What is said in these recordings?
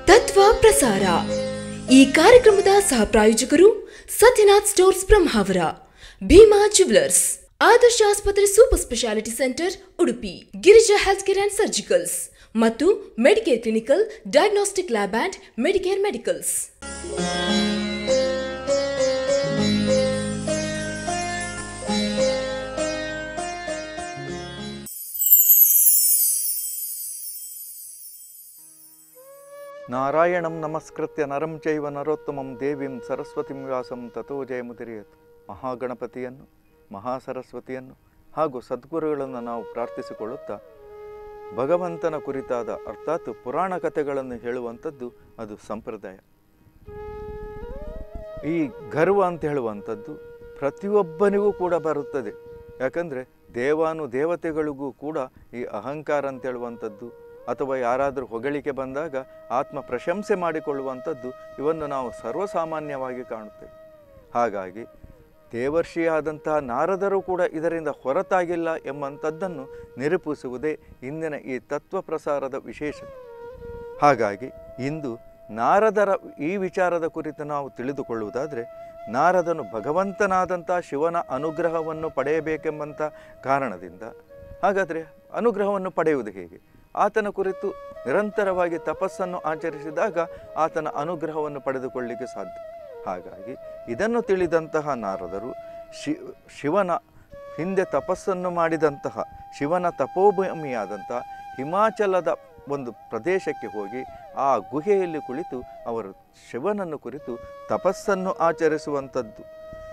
ತತ್ವ ಪ್ರಸಾರ ಈ ಕಾರ್ಯಕ್ರಮದ ಸಹ ಪ್ರಾಯೋಜಕರು ಸತ್ಯನಾಥ್ ಸ್ಟೋರ್ಸ್ ಬ್ರಹ್ಮಾವರ ಭೀಮಾ ಜುವೆಲರ್ಸ್ ಆದರ್ಶ ಆಸ್ಪತ್ರೆ super speciality centre Udupi Girija health care and surgicals ಮತ್ತು Medicare clinical diagnostic lab and Medicare medicals ನಾರಾಯಣಂ ನಮಸ್ಕೃತ್ಯ ನರಂ ಚೈವ ನರೋತ್ತಮಂ ದೇವಿಂ ಸರಸ್ವತಿಂ ವ್ಯಾಸಂ ತಥೋ ಜಯಮುದಿರಿಯತ್ ಮಹಾಗಣಪತಿಯನ್ನು ಮಹಾಸರಸ್ವತಿಯನ್ನು ಹಾಗೂ ಸದ್ಗುರುಗಳನ್ನು ನಾವು ಪ್ರಾರ್ಥಿಸಿಕೊಳ್ಳುತ್ತಾ ಭಗವಂತನ ಕುರಿತಾದ ಅರ್ಥಾತ್ ಪುರಾಣ ಕಥೆಗಳನ್ನು ಹೇಳುವಂಥದ್ದು ಅದು ಸಂಪ್ರದಾಯ ಈ ಗರ್ವ ಅಂತ ಹೇಳುವಂಥದ್ದು ಪ್ರತಿಯೊಬ್ಬನಿಗೂ ಕೂಡ ಬರುತ್ತದೆ ಯಾಕಂದರೆ ದೇವಾನು ದೇವತೆಗಳಿಗೂ ಕೂಡ ಈ ಅಹಂಕಾರ ಅಂತ ಹೇಳುವಂಥದ್ದು ಅಥವಾ ಯಾರಾದರೂ ಹೊಗಳಿಕೆ ಬಂದಾಗ ಆತ್ಮ ಪ್ರಶಂಸೆ ಮಾಡಿಕೊಳ್ಳುವಂಥದ್ದು ಇವನ್ನು ನಾವು ಸರ್ವಸಾಮಾನ್ಯವಾಗಿ ಕಾಣುತ್ತೇವೆ ಹಾಗಾಗಿ ದೇವರ್ಷಿಯಾದಂತಹ ನಾರದರು ಕೂಡ ಇದರಿಂದ ಹೊರತಾಗಿಲ್ಲ ಎಂಬಂಥದ್ದನ್ನು ನಿರೂಪಿಸುವುದೇ ಇಂದಿನ ಈ ತತ್ವ ಪ್ರಸಾರದ ವಿಶೇಷತೆ ಹಾಗಾಗಿ ಇಂದು ನಾರದರ ಈ ವಿಚಾರದ ಕುರಿತು ನಾವು ತಿಳಿದುಕೊಳ್ಳುವುದಾದರೆ ನಾರದನು ಭಗವಂತನಾದಂಥ ಶಿವನ ಅನುಗ್ರಹವನ್ನು ಪಡೆಯಬೇಕೆಂಬಂಥ ಕಾರಣದಿಂದ ಹಾಗಾದರೆ ಅನುಗ್ರಹವನ್ನು ಪಡೆಯುವುದು ಹೇಗೆ ಆತನ ಕುರಿತು ನಿರಂತರವಾಗಿ ತಪಸ್ಸನ್ನು ಆಚರಿಸಿದಾಗ ಆತನ ಅನುಗ್ರಹವನ್ನು ಪಡೆದುಕೊಳ್ಳಲಿಕ್ಕೆ ಸಾಧ್ಯ ಹಾಗಾಗಿ ಇದನ್ನು ತಿಳಿದಂತಹ ನಾರದರು ಶಿ ಶಿವನ ಹಿಂದೆ ತಪಸ್ಸನ್ನು ಮಾಡಿದಂತಹ ಶಿವನ ತಪೋಭೂಮಿಯಾದಂತಹ ಹಿಮಾಚಲದ ಒಂದು ಪ್ರದೇಶಕ್ಕೆ ಹೋಗಿ ಆ ಗುಹೆಯಲ್ಲಿ ಕುಳಿತು ಅವರು ಶಿವನನ್ನು ಕುರಿತು ತಪಸ್ಸನ್ನು ಆಚರಿಸುವಂಥದ್ದು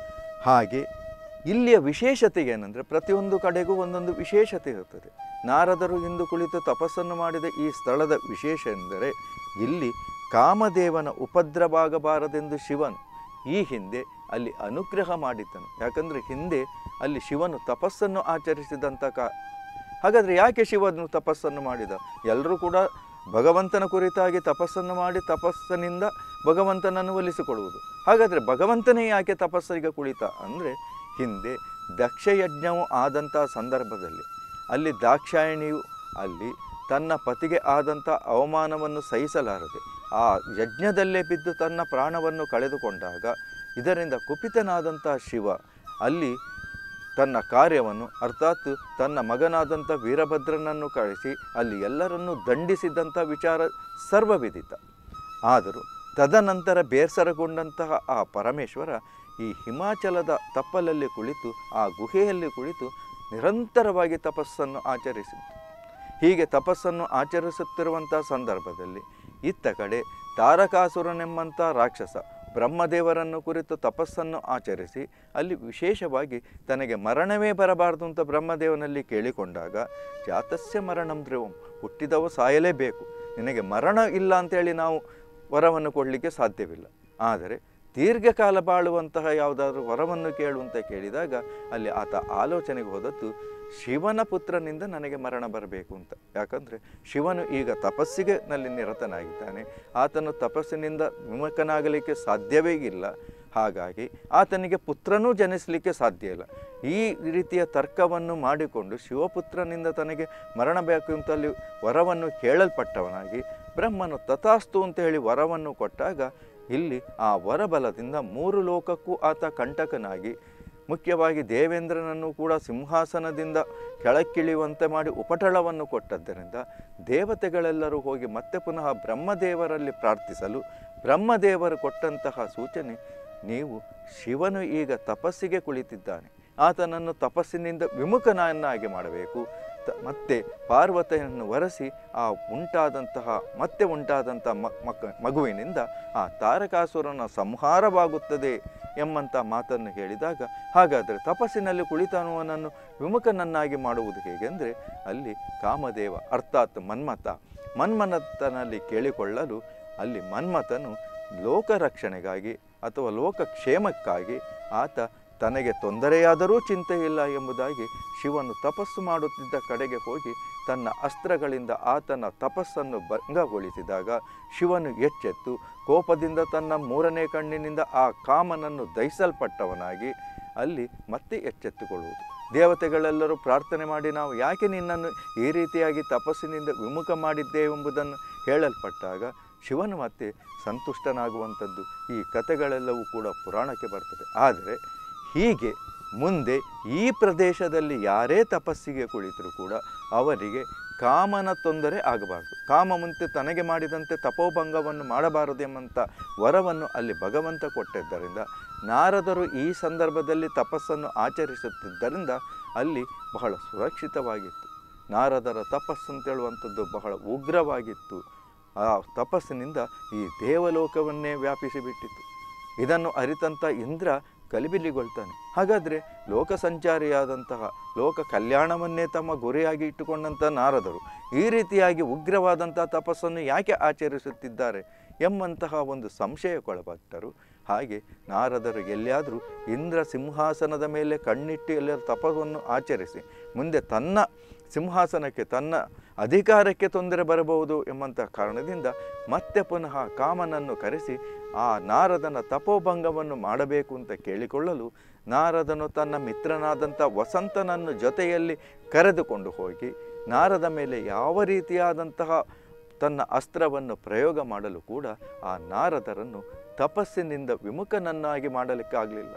ಹಾಗೆ ಇಲ್ಲಿಯ ವಿಶೇಷತೆ ಏನಂದರೆ ಪ್ರತಿಯೊಂದು ಕಡೆಗೂ ಒಂದೊಂದು ವಿಶೇಷತೆ ಇರುತ್ತದೆ ನಾರದರು ಇಂದು ಕುಳಿತು ತಪಸ್ಸನ್ನು ಮಾಡಿದ ಈ ಸ್ಥಳದ ವಿಶೇಷ ಎಂದರೆ ಇಲ್ಲಿ ಕಾಮದೇವನ ಉಪದ್ರವಾಗಬಾರದೆಂದು ಶಿವನು ಈ ಹಿಂದೆ ಅಲ್ಲಿ ಅನುಗ್ರಹ ಮಾಡಿದ್ದನು ಯಾಕಂದರೆ ಹಿಂದೆ ಅಲ್ಲಿ ಶಿವನು ತಪಸ್ಸನ್ನು ಆಚರಿಸಿದಂಥ ಕಾ ಹಾಗಾದರೆ ಯಾಕೆ ಶಿವನು ತಪಸ್ಸನ್ನು ಮಾಡಿದ ಎಲ್ಲರೂ ಕೂಡ ಭಗವಂತನ ಕುರಿತಾಗಿ ತಪಸ್ಸನ್ನು ಮಾಡಿ ತಪಸ್ಸಿನಿಂದ ಭಗವಂತನನ್ನು ಒಲಿಸಿಕೊಳ್ಳುವುದು ಹಾಗಾದರೆ ಭಗವಂತನೇ ಯಾಕೆ ತಪಸ್ಸಿಗೆ ಕುಳಿತ ಅಂದರೆ ಹಿಂದೆ ದಕ್ಷಯಜ್ಞವು ಆದಂಥ ಸಂದರ್ಭದಲ್ಲಿ ಅಲ್ಲಿ ದಾಕ್ಷಾಯಣಿಯು ಅಲ್ಲಿ ತನ್ನ ಪತಿಗೆ ಆದಂಥ ಅವಮಾನವನ್ನು ಸಹಿಸಲಾರದೆ ಆ ಯಜ್ಞದಲ್ಲೇ ಬಿದ್ದು ತನ್ನ ಪ್ರಾಣವನ್ನು ಕಳೆದುಕೊಂಡಾಗ ಇದರಿಂದ ಕುಪಿತನಾದಂಥ ಶಿವ ಅಲ್ಲಿ ತನ್ನ ಕಾರ್ಯವನ್ನು ಅರ್ಥಾತ್ ತನ್ನ ಮಗನಾದಂಥ ವೀರಭದ್ರನನ್ನು ಕಳಿಸಿ ಅಲ್ಲಿ ಎಲ್ಲರನ್ನೂ ದಂಡಿಸಿದಂಥ ವಿಚಾರ ಸರ್ವವಿದಿತ ಆದರೂ ತದನಂತರ ಬೇಸರಗೊಂಡಂತಹ ಆ ಪರಮೇಶ್ವರ ಈ ಹಿಮಾಚಲದ ತಪ್ಪಲಲ್ಲಿ ಕುಳಿತು ಆ ಗುಹೆಯಲ್ಲಿ ಕುಳಿತು ನಿರಂತರವಾಗಿ ತಪಸ್ಸನ್ನು ಆಚರಿಸಿದ್ದು ಹೀಗೆ ತಪಸ್ಸನ್ನು ಆಚರಿಸುತ್ತಿರುವಂಥ ಸಂದರ್ಭದಲ್ಲಿ ಇತ್ತ ಕಡೆ ತಾರಕಾಸುರನೆಂಬಂಥ ರಾಕ್ಷಸ ಬ್ರಹ್ಮದೇವರನ್ನು ಕುರಿತು ತಪಸ್ಸನ್ನು ಆಚರಿಸಿ ಅಲ್ಲಿ ವಿಶೇಷವಾಗಿ ತನಗೆ ಮರಣವೇ ಬರಬಾರದು ಅಂತ ಬ್ರಹ್ಮದೇವನಲ್ಲಿ ಕೇಳಿಕೊಂಡಾಗ ಜಾತಸ್ಯ ಮರಣಂ ಧ್ರುವಂ ಹುಟ್ಟಿದವ ಸಾಯಲೇಬೇಕು ನಿನಗೆ ಮರಣ ಇಲ್ಲ ಅಂತೇಳಿ ನಾವು ವರವನ್ನು ಕೊಡಲಿಕ್ಕೆ ಸಾಧ್ಯವಿಲ್ಲ ಆದರೆ ದೀರ್ಘಕಾಲ ಬಾಳುವಂತಹ ಯಾವುದಾದ್ರೂ ವರವನ್ನು ಕೇಳು ಅಂತ ಕೇಳಿದಾಗ ಅಲ್ಲಿ ಆತ ಆಲೋಚನೆಗೆ ಹೋದದ್ದು ಶಿವನ ಪುತ್ರನಿಂದ ನನಗೆ ಮರಣ ಬರಬೇಕು ಅಂತ ಯಾಕಂದರೆ ಶಿವನು ಈಗ ತಪಸ್ಸಿಗೆ ನಲ್ಲಿ ನಿರತನಾಗಿದ್ದಾನೆ ಆತನು ತಪಸ್ಸಿನಿಂದ ವಿಮುಖನಾಗಲಿಕ್ಕೆ ಸಾಧ್ಯವೇ ಇಲ್ಲ ಹಾಗಾಗಿ ಆತನಿಗೆ ಪುತ್ರನೂ ಜನಿಸಲಿಕ್ಕೆ ಸಾಧ್ಯ ಇಲ್ಲ ಈ ರೀತಿಯ ತರ್ಕವನ್ನು ಮಾಡಿಕೊಂಡು ಶಿವಪುತ್ರನಿಂದ ತನಗೆ ಮರಣ ಬೇಕು ಅಂತ ಅಲ್ಲಿ ವರವನ್ನು ಕೇಳಲ್ಪಟ್ಟವನಾಗಿ ಬ್ರಹ್ಮನು ತಥಾಸ್ತು ಅಂತ ಹೇಳಿ ವರವನ್ನು ಕೊಟ್ಟಾಗ ಇಲ್ಲಿ ಆ ವರಬಲದಿಂದ ಮೂರು ಲೋಕಕ್ಕೂ ಆತ ಕಂಟಕನಾಗಿ ಮುಖ್ಯವಾಗಿ ದೇವೇಂದ್ರನನ್ನು ಕೂಡ ಸಿಂಹಾಸನದಿಂದ ಕೆಳಕ್ಕಿಳಿಯುವಂತೆ ಮಾಡಿ ಉಪಟಳವನ್ನು ಕೊಟ್ಟದ್ದರಿಂದ ದೇವತೆಗಳೆಲ್ಲರೂ ಹೋಗಿ ಮತ್ತೆ ಪುನಃ ಬ್ರಹ್ಮದೇವರಲ್ಲಿ ಪ್ರಾರ್ಥಿಸಲು ಬ್ರಹ್ಮದೇವರು ಕೊಟ್ಟಂತಹ ಸೂಚನೆ ನೀವು ಶಿವನು ಈಗ ತಪಸ್ಸಿಗೆ ಕುಳಿತಿದ್ದಾನೆ ಆತನನ್ನು ತಪಸ್ಸಿನಿಂದ ವಿಮುಖನನ್ನಾಗಿ ಮಾಡಬೇಕು ತ ಮತ್ತೆ ಪಾರ್ವತಿಯನ್ನು ವರೆಸಿ ಆ ಉಂಟಾದಂತಹ ಮತ್ತೆ ಉಂಟಾದಂಥ ಮಕ ಮಗುವಿನಿಂದ ಆ ತಾರಕಾಸುರನ ಸಂಹಾರವಾಗುತ್ತದೆ ಎಂಬಂಥ ಮಾತನ್ನು ಹೇಳಿದಾಗ ಹಾಗಾದರೆ ತಪಸ್ಸಿನಲ್ಲಿ ಕುಳಿತನುವನನ್ನು ವಿಮುಖನನ್ನಾಗಿ ಮಾಡುವುದು ಹೇಗೆಂದರೆ ಅಲ್ಲಿ ಕಾಮದೇವ ಅರ್ಥಾತ್ ಮನ್ಮಥ ಮನ್ಮನತನಲ್ಲಿ ಕೇಳಿಕೊಳ್ಳಲು ಅಲ್ಲಿ ಮನ್ಮಥನು ಲೋಕ ರಕ್ಷಣೆಗಾಗಿ ಅಥವಾ ಲೋಕ ಕ್ಷೇಮಕ್ಕಾಗಿ ಆತ ತನಗೆ ತೊಂದರೆಯಾದರೂ ಚಿಂತೆ ಇಲ್ಲ ಎಂಬುದಾಗಿ ಶಿವನು ತಪಸ್ಸು ಮಾಡುತ್ತಿದ್ದ ಕಡೆಗೆ ಹೋಗಿ ತನ್ನ ಅಸ್ತ್ರಗಳಿಂದ ಆತನ ತಪಸ್ಸನ್ನು ಭಂಗಗೊಳಿಸಿದಾಗ ಶಿವನು ಎಚ್ಚೆತ್ತು ಕೋಪದಿಂದ ತನ್ನ ಮೂರನೇ ಕಣ್ಣಿನಿಂದ ಆ ಕಾಮನನ್ನು ದಹಿಸಲ್ಪಟ್ಟವನಾಗಿ ಅಲ್ಲಿ ಮತ್ತೆ ಎಚ್ಚೆತ್ತುಕೊಳ್ಳುವುದು ದೇವತೆಗಳೆಲ್ಲರೂ ಪ್ರಾರ್ಥನೆ ಮಾಡಿ ನಾವು ಯಾಕೆ ನಿನ್ನನ್ನು ಈ ರೀತಿಯಾಗಿ ತಪಸ್ಸಿನಿಂದ ವಿಮುಖ ಮಾಡಿದ್ದೇವೆಂಬುದನ್ನು ಹೇಳಲ್ಪಟ್ಟಾಗ ಶಿವನು ಮತ್ತೆ ಸಂತುಷ್ಟನಾಗುವಂಥದ್ದು ಈ ಕಥೆಗಳೆಲ್ಲವೂ ಕೂಡ ಪುರಾಣಕ್ಕೆ ಬರ್ತದೆ ಆದರೆ ಹೀಗೆ ಮುಂದೆ ಈ ಪ್ರದೇಶದಲ್ಲಿ ಯಾರೇ ತಪಸ್ಸಿಗೆ ಕುಳಿತರೂ ಕೂಡ ಅವರಿಗೆ ಕಾಮನ ತೊಂದರೆ ಆಗಬಾರದು ಕಾಮ ಮುಂತೆ ತನಗೆ ಮಾಡಿದಂತೆ ತಪೋಭಂಗವನ್ನು ಮಾಡಬಾರದು ಎಂಬಂಥ ವರವನ್ನು ಅಲ್ಲಿ ಭಗವಂತ ಕೊಟ್ಟಿದ್ದರಿಂದ ನಾರದರು ಈ ಸಂದರ್ಭದಲ್ಲಿ ತಪಸ್ಸನ್ನು ಆಚರಿಸುತ್ತಿದ್ದರಿಂದ ಅಲ್ಲಿ ಬಹಳ ಸುರಕ್ಷಿತವಾಗಿತ್ತು ನಾರದರ ತಪಸ್ಸು ಅಂತೇಳುವಂಥದ್ದು ಬಹಳ ಉಗ್ರವಾಗಿತ್ತು ಆ ತಪಸ್ಸಿನಿಂದ ಈ ದೇವಲೋಕವನ್ನೇ ವ್ಯಾಪಿಸಿಬಿಟ್ಟಿತು ಇದನ್ನು ಅರಿತಂಥ ಇಂದ್ರ ಗಲಿಬಿಲಿಗೊಳ್ತಾನೆ ಹಾಗಾದರೆ ಲೋಕ ಸಂಚಾರಿಯಾದಂತಹ ಲೋಕ ಕಲ್ಯಾಣವನ್ನೇ ತಮ್ಮ ಗುರಿಯಾಗಿ ಇಟ್ಟುಕೊಂಡಂಥ ನಾರದರು ಈ ರೀತಿಯಾಗಿ ಉಗ್ರವಾದಂಥ ತಪಸ್ಸನ್ನು ಯಾಕೆ ಆಚರಿಸುತ್ತಿದ್ದಾರೆ ಎಂಬಂತಹ ಒಂದು ಸಂಶಯಕ್ಕೊಳಪಟ್ಟರು ಹಾಗೆ ನಾರದರು ಎಲ್ಲಿಯಾದರೂ ಇಂದ್ರ ಸಿಂಹಾಸನದ ಮೇಲೆ ಕಣ್ಣಿಟ್ಟು ಎಲ್ಲರ ತಪಸ್ಸನ್ನು ಆಚರಿಸಿ ಮುಂದೆ ತನ್ನ ಸಿಂಹಾಸನಕ್ಕೆ ತನ್ನ ಅಧಿಕಾರಕ್ಕೆ ತೊಂದರೆ ಬರಬಹುದು ಎಂಬಂಥ ಕಾರಣದಿಂದ ಮತ್ತೆ ಪುನಃ ಕಾಮನನ್ನು ಕರೆಸಿ ಆ ನಾರದನ ತಪೋಭಂಗವನ್ನು ಮಾಡಬೇಕು ಅಂತ ಕೇಳಿಕೊಳ್ಳಲು ನಾರದನು ತನ್ನ ಮಿತ್ರನಾದಂಥ ವಸಂತನನ್ನು ಜೊತೆಯಲ್ಲಿ ಕರೆದುಕೊಂಡು ಹೋಗಿ ನಾರದ ಮೇಲೆ ಯಾವ ರೀತಿಯಾದಂತಹ ತನ್ನ ಅಸ್ತ್ರವನ್ನು ಪ್ರಯೋಗ ಮಾಡಲು ಕೂಡ ಆ ನಾರದರನ್ನು ತಪಸ್ಸಿನಿಂದ ವಿಮುಖನನ್ನಾಗಿ ಮಾಡಲಿಕ್ಕಾಗಲಿಲ್ಲ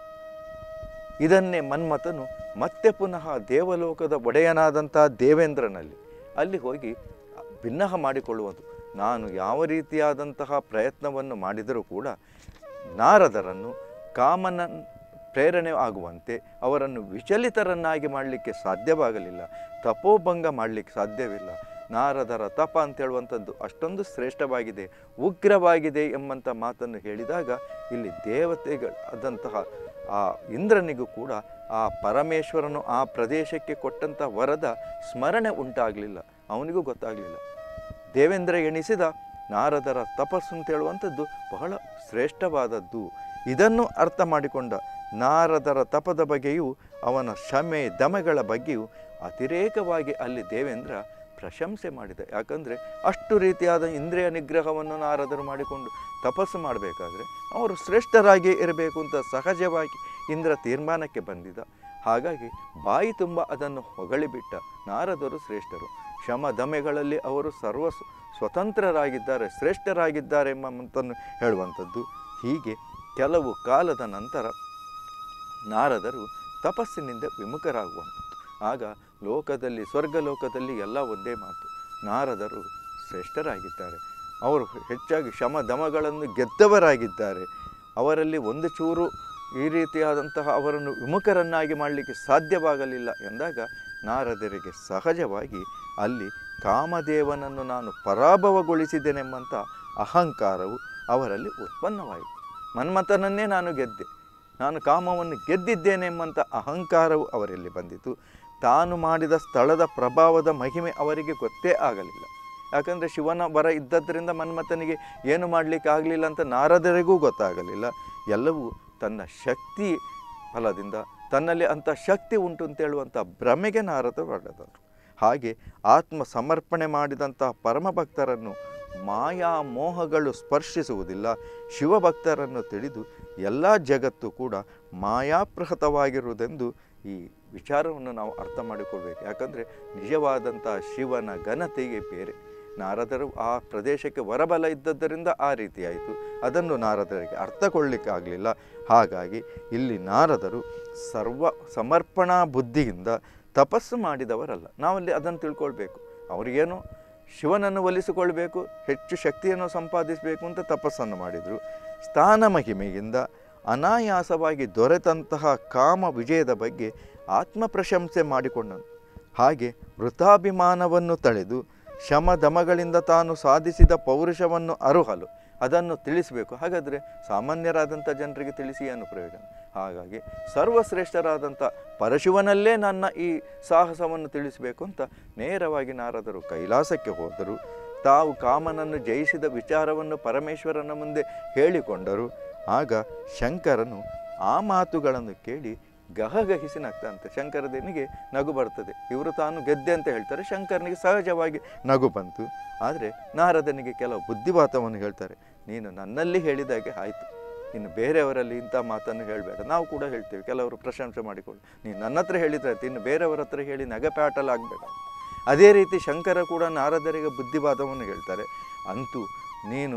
ಇದನ್ನೇ ಮನ್ಮಥನು ಮತ್ತೆ ಪುನಃ ದೇವಲೋಕದ ಒಡೆಯನಾದಂಥ ದೇವೇಂದ್ರನಲ್ಲಿ ಅಲ್ಲಿ ಹೋಗಿ ಭಿನ್ನಹ ಮಾಡಿಕೊಳ್ಳುವುದು ನಾನು ಯಾವ ರೀತಿಯಾದಂತಹ ಪ್ರಯತ್ನವನ್ನು ಮಾಡಿದರೂ ಕೂಡ ನಾರದರನ್ನು ಕಾಮನ ಪ್ರೇರಣೆ ಆಗುವಂತೆ ಅವರನ್ನು ವಿಚಲಿತರನ್ನಾಗಿ ಮಾಡಲಿಕ್ಕೆ ಸಾಧ್ಯವಾಗಲಿಲ್ಲ ತಪೋಭಂಗ ಮಾಡಲಿಕ್ಕೆ ಸಾಧ್ಯವಿಲ್ಲ ನಾರದರ ತಪ ಅಂತ ಹೇಳುವಂಥದ್ದು ಅಷ್ಟೊಂದು ಶ್ರೇಷ್ಠವಾಗಿದೆ ಉಗ್ರವಾಗಿದೆ ಎಂಬಂಥ ಮಾತನ್ನು ಹೇಳಿದಾಗ ಇಲ್ಲಿ ದೇವತೆಗಳಾದಂತಹ ಆ ಇಂದ್ರನಿಗೂ ಕೂಡ ಆ ಪರಮೇಶ್ವರನು ಆ ಪ್ರದೇಶಕ್ಕೆ ಕೊಟ್ಟಂಥ ವರದ ಸ್ಮರಣೆ ಉಂಟಾಗಲಿಲ್ಲ ಅವನಿಗೂ ಗೊತ್ತಾಗಲಿಲ್ಲ ದೇವೇಂದ್ರ ಎಣಿಸಿದ ನಾರದರ ತಪಸ್ಸು ಅಂತ ಹೇಳುವಂಥದ್ದು ಬಹಳ ಶ್ರೇಷ್ಠವಾದದ್ದು ಇದನ್ನು ಅರ್ಥ ಮಾಡಿಕೊಂಡ ನಾರದರ ತಪದ ಬಗ್ಗೆಯೂ ಅವನ ಕ್ಷಮೆ ದಮೆಗಳ ಬಗ್ಗೆಯೂ ಅತಿರೇಕವಾಗಿ ಅಲ್ಲಿ ದೇವೇಂದ್ರ ಪ್ರಶಂಸೆ ಮಾಡಿದ ಯಾಕಂದರೆ ಅಷ್ಟು ರೀತಿಯಾದ ಇಂದ್ರಿಯ ನಿಗ್ರಹವನ್ನು ನಾರದರು ಮಾಡಿಕೊಂಡು ತಪಸ್ಸು ಮಾಡಬೇಕಾದ್ರೆ ಅವರು ಶ್ರೇಷ್ಠರಾಗಿ ಇರಬೇಕು ಅಂತ ಸಹಜವಾಗಿ ಇಂದ್ರ ತೀರ್ಮಾನಕ್ಕೆ ಬಂದಿದ್ದ ಹಾಗಾಗಿ ಬಾಯಿ ತುಂಬ ಅದನ್ನು ಹೊಗಳಿಬಿಟ್ಟ ನಾರದರು ಶ್ರೇಷ್ಠರು ಶಮ ದಮೆಗಳಲ್ಲಿ ಅವರು ಸರ್ವ ಸ್ವ- ಸ್ವತಂತ್ರರಾಗಿದ್ದಾರೆ ಶ್ರೇಷ್ಠರಾಗಿದ್ದಾರೆ ಎಂಬ ಮಾತನ್ನು ಹೇಳುವಂಥದ್ದು ಹೀಗೆ ಕೆಲವು ಕಾಲದ ನಂತರ ನಾರದರು ತಪಸ್ಸಿನಿಂದ ವಿಮುಖರಾಗುವಂಥದ್ದು ಆಗ ಲೋಕದಲ್ಲಿ ಸ್ವರ್ಗ ಲೋಕದಲ್ಲಿ ಎಲ್ಲ ಒಂದೇ ಮಾತು ನಾರದರು ಶ್ರೇಷ್ಠರಾಗಿದ್ದಾರೆ ಅವರು ಹೆಚ್ಚಾಗಿ ಶಮ ದಮಗಳನ್ನು ಗೆದ್ದವರಾಗಿದ್ದಾರೆ ಅವರಲ್ಲಿ ಒಂದು ಚೂರು ಈ ರೀತಿಯಾದಂತಹ ಅವರನ್ನು ವಿಮುಖರನ್ನಾಗಿ ಮಾಡಲಿಕ್ಕೆ ಸಾಧ್ಯವಾಗಲಿಲ್ಲ ಎಂದಾಗ ನಾರದರಿಗೆ ಸಹಜವಾಗಿ ಅಲ್ಲಿ ಕಾಮದೇವನನ್ನು ನಾನು ಪರಾಭವಗೊಳಿಸಿದ್ದೇನೆಂಬಂಥ ಅಹಂಕಾರವು ಅವರಲ್ಲಿ ಉತ್ಪನ್ನವಾಯಿತು ಮನ್ಮಥನನ್ನೇ ನಾನು ಗೆದ್ದೆ ನಾನು ಕಾಮವನ್ನು ಗೆದ್ದಿದ್ದೇನೆ ಎಂಬಂಥ ಅಹಂಕಾರವು ಅವರಲ್ಲಿ ಬಂದಿತು ತಾನು ಮಾಡಿದ ಸ್ಥಳದ ಪ್ರಭಾವದ ಮಹಿಮೆ ಅವರಿಗೆ ಗೊತ್ತೇ ಆಗಲಿಲ್ಲ ಯಾಕಂದರೆ ಶಿವನ ವರ ಇದ್ದದ್ದರಿಂದ ಮನ್ಮಥನಿಗೆ ಏನು ಮಾಡಲಿಕ್ಕೆ ಆಗಲಿಲ್ಲ ಅಂತ ನಾರದರಿಗೂ ಗೊತ್ತಾಗಲಿಲ್ಲ ಎಲ್ಲವೂ ತನ್ನ ಶಕ್ತಿ ಫಲದಿಂದ ತನ್ನಲ್ಲಿ ಅಂಥ ಶಕ್ತಿ ಉಂಟು ಅಂತ ಹೇಳುವಂಥ ಭ್ರಮೆಗೆ ನಾರದ ಹೊಡೆದರು ಹಾಗೆ ಆತ್ಮ ಸಮರ್ಪಣೆ ಮಾಡಿದಂತಹ ಪರಮಭಕ್ತರನ್ನು ಮಾಯಾ ಮೋಹಗಳು ಸ್ಪರ್ಶಿಸುವುದಿಲ್ಲ ಶಿವಭಕ್ತರನ್ನು ತಿಳಿದು ಎಲ್ಲ ಜಗತ್ತು ಕೂಡ ಮಾಯಾಪ್ರಹತವಾಗಿರುವುದೆಂದು ಈ ವಿಚಾರವನ್ನು ನಾವು ಅರ್ಥ ಮಾಡಿಕೊಳ್ಬೇಕು ಯಾಕಂದರೆ ನಿಜವಾದಂಥ ಶಿವನ ಘನತೆಗೆ ಬೇರೆ ನಾರದರು ಆ ಪ್ರದೇಶಕ್ಕೆ ವರಬಲ ಇದ್ದದ್ದರಿಂದ ಆ ರೀತಿಯಾಯಿತು ಅದನ್ನು ನಾರದರಿಗೆ ಅರ್ಥಕೊಳ್ಳಿಕ್ಕಾಗಲಿಲ್ಲ ಹಾಗಾಗಿ ಇಲ್ಲಿ ನಾರದರು ಸರ್ವ ಸಮರ್ಪಣಾ ಬುದ್ಧಿಯಿಂದ ತಪಸ್ಸು ಮಾಡಿದವರಲ್ಲ ನಾವಲ್ಲಿ ಅದನ್ನು ತಿಳ್ಕೊಳ್ಬೇಕು ಅವರಿಗೇನು ಶಿವನನ್ನು ಒಲಿಸಿಕೊಳ್ಬೇಕು ಹೆಚ್ಚು ಶಕ್ತಿಯನ್ನು ಸಂಪಾದಿಸಬೇಕು ಅಂತ ತಪಸ್ಸನ್ನು ಮಾಡಿದರು ಸ್ಥಾನ ಮಹಿಮೆಯಿಂದ ಅನಾಯಾಸವಾಗಿ ದೊರೆತಂತಹ ಕಾಮ ವಿಜಯದ ಬಗ್ಗೆ ಆತ್ಮ ಪ್ರಶಂಸೆ ಮಾಡಿಕೊಂಡನು ಹಾಗೆ ವೃಥಾಭಿಮಾನವನ್ನು ತಳೆದು ಶಮ ದಮಗಳಿಂದ ತಾನು ಸಾಧಿಸಿದ ಪೌರುಷವನ್ನು ಅರುಹಲು ಅದನ್ನು ತಿಳಿಸಬೇಕು ಹಾಗಾದರೆ ಸಾಮಾನ್ಯರಾದಂಥ ಜನರಿಗೆ ತಿಳಿಸಿ ಏನು ಪ್ರಯೋಜನ ಹಾಗಾಗಿ ಸರ್ವಶ್ರೇಷ್ಠರಾದಂಥ ಪರಶಿವನಲ್ಲೇ ನನ್ನ ಈ ಸಾಹಸವನ್ನು ತಿಳಿಸಬೇಕು ಅಂತ ನೇರವಾಗಿ ನಾರದರು ಕೈಲಾಸಕ್ಕೆ ಹೋದರು ತಾವು ಕಾಮನನ್ನು ಜಯಿಸಿದ ವಿಚಾರವನ್ನು ಪರಮೇಶ್ವರನ ಮುಂದೆ ಹೇಳಿಕೊಂಡರು ಆಗ ಶಂಕರನು ಆ ಮಾತುಗಳನ್ನು ಕೇಳಿ ಗಹಗಹಿಸಿ ನಗ್ತಂತೆ ಶಂಕರದೇನಿಗೆ ನಗು ಬರ್ತದೆ ಇವರು ತಾನು ಗೆದ್ದೆ ಅಂತ ಹೇಳ್ತಾರೆ ಶಂಕರನಿಗೆ ಸಹಜವಾಗಿ ನಗು ಬಂತು ಆದರೆ ನಾರದನಿಗೆ ಕೆಲವು ಬುದ್ಧಿವಾತವನ್ನು ಹೇಳ್ತಾರೆ ನೀನು ನನ್ನಲ್ಲಿ ಹೇಳಿದಾಗೆ ಆಯಿತು ಇನ್ನು ಬೇರೆಯವರಲ್ಲಿ ಇಂಥ ಮಾತನ್ನು ಹೇಳಬೇಡ ನಾವು ಕೂಡ ಹೇಳ್ತೇವೆ ಕೆಲವರು ಪ್ರಶಂಸೆ ಮಾಡಿಕೊಳ್ಳು ನೀನು ನನ್ನ ಹತ್ರ ಹೇಳಿದ್ರೆ ಆಯ್ತು ಇನ್ನು ಬೇರೆಯವರ ಹತ್ರ ಹೇಳಿ ನಗಪಾಟಲಾಗಬೇಡ ಅದೇ ರೀತಿ ಶಂಕರ ಕೂಡ ನಾರದರಿಗೆ ಬುದ್ಧಿವಾದವನ್ನು ಹೇಳ್ತಾರೆ ಅಂತೂ ನೀನು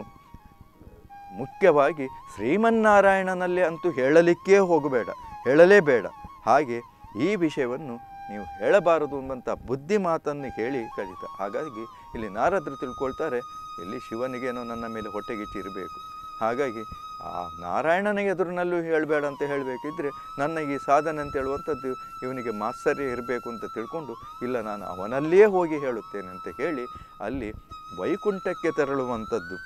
ಮುಖ್ಯವಾಗಿ ಶ್ರೀಮನ್ನಾರಾಯಣನಲ್ಲಿ ಅಂತೂ ಹೇಳಲಿಕ್ಕೇ ಹೋಗಬೇಡ ಹೇಳಲೇಬೇಡ ಹಾಗೆ ಈ ವಿಷಯವನ್ನು ನೀವು ಹೇಳಬಾರದು ಎಂಬಂಥ ಬುದ್ಧಿ ಮಾತನ್ನು ಹೇಳಿ ಕಲಿತ ಹಾಗಾಗಿ ಇಲ್ಲಿ ನಾರದರು ತಿಳ್ಕೊಳ್ತಾರೆ ಇಲ್ಲಿ ಶಿವನಿಗೇನೋ ನನ್ನ ಮೇಲೆ ಹೊಟ್ಟೆಗಿಚ್ಚಿ ಇರಬೇಕು ಹಾಗಾಗಿ ಆ ನಾರಾಯಣನ ಎದುರಿನಲ್ಲೂ ಹೇಳಬೇಡ ಅಂತ ಹೇಳಬೇಕಿದ್ರೆ ನನ್ನ ಈ ಸಾಧನೆ ಅಂತ ಹೇಳುವಂಥದ್ದು ಇವನಿಗೆ ಮಾತ್ಸರ್ಯ ಇರಬೇಕು ಅಂತ ತಿಳ್ಕೊಂಡು ಇಲ್ಲ ನಾನು ಅವನಲ್ಲಿಯೇ ಹೋಗಿ ಹೇಳುತ್ತೇನೆ ಅಂತ ಹೇಳಿ ಅಲ್ಲಿ ವೈಕುಂಠಕ್ಕೆ ತೆರಳುವಂಥದ್ದು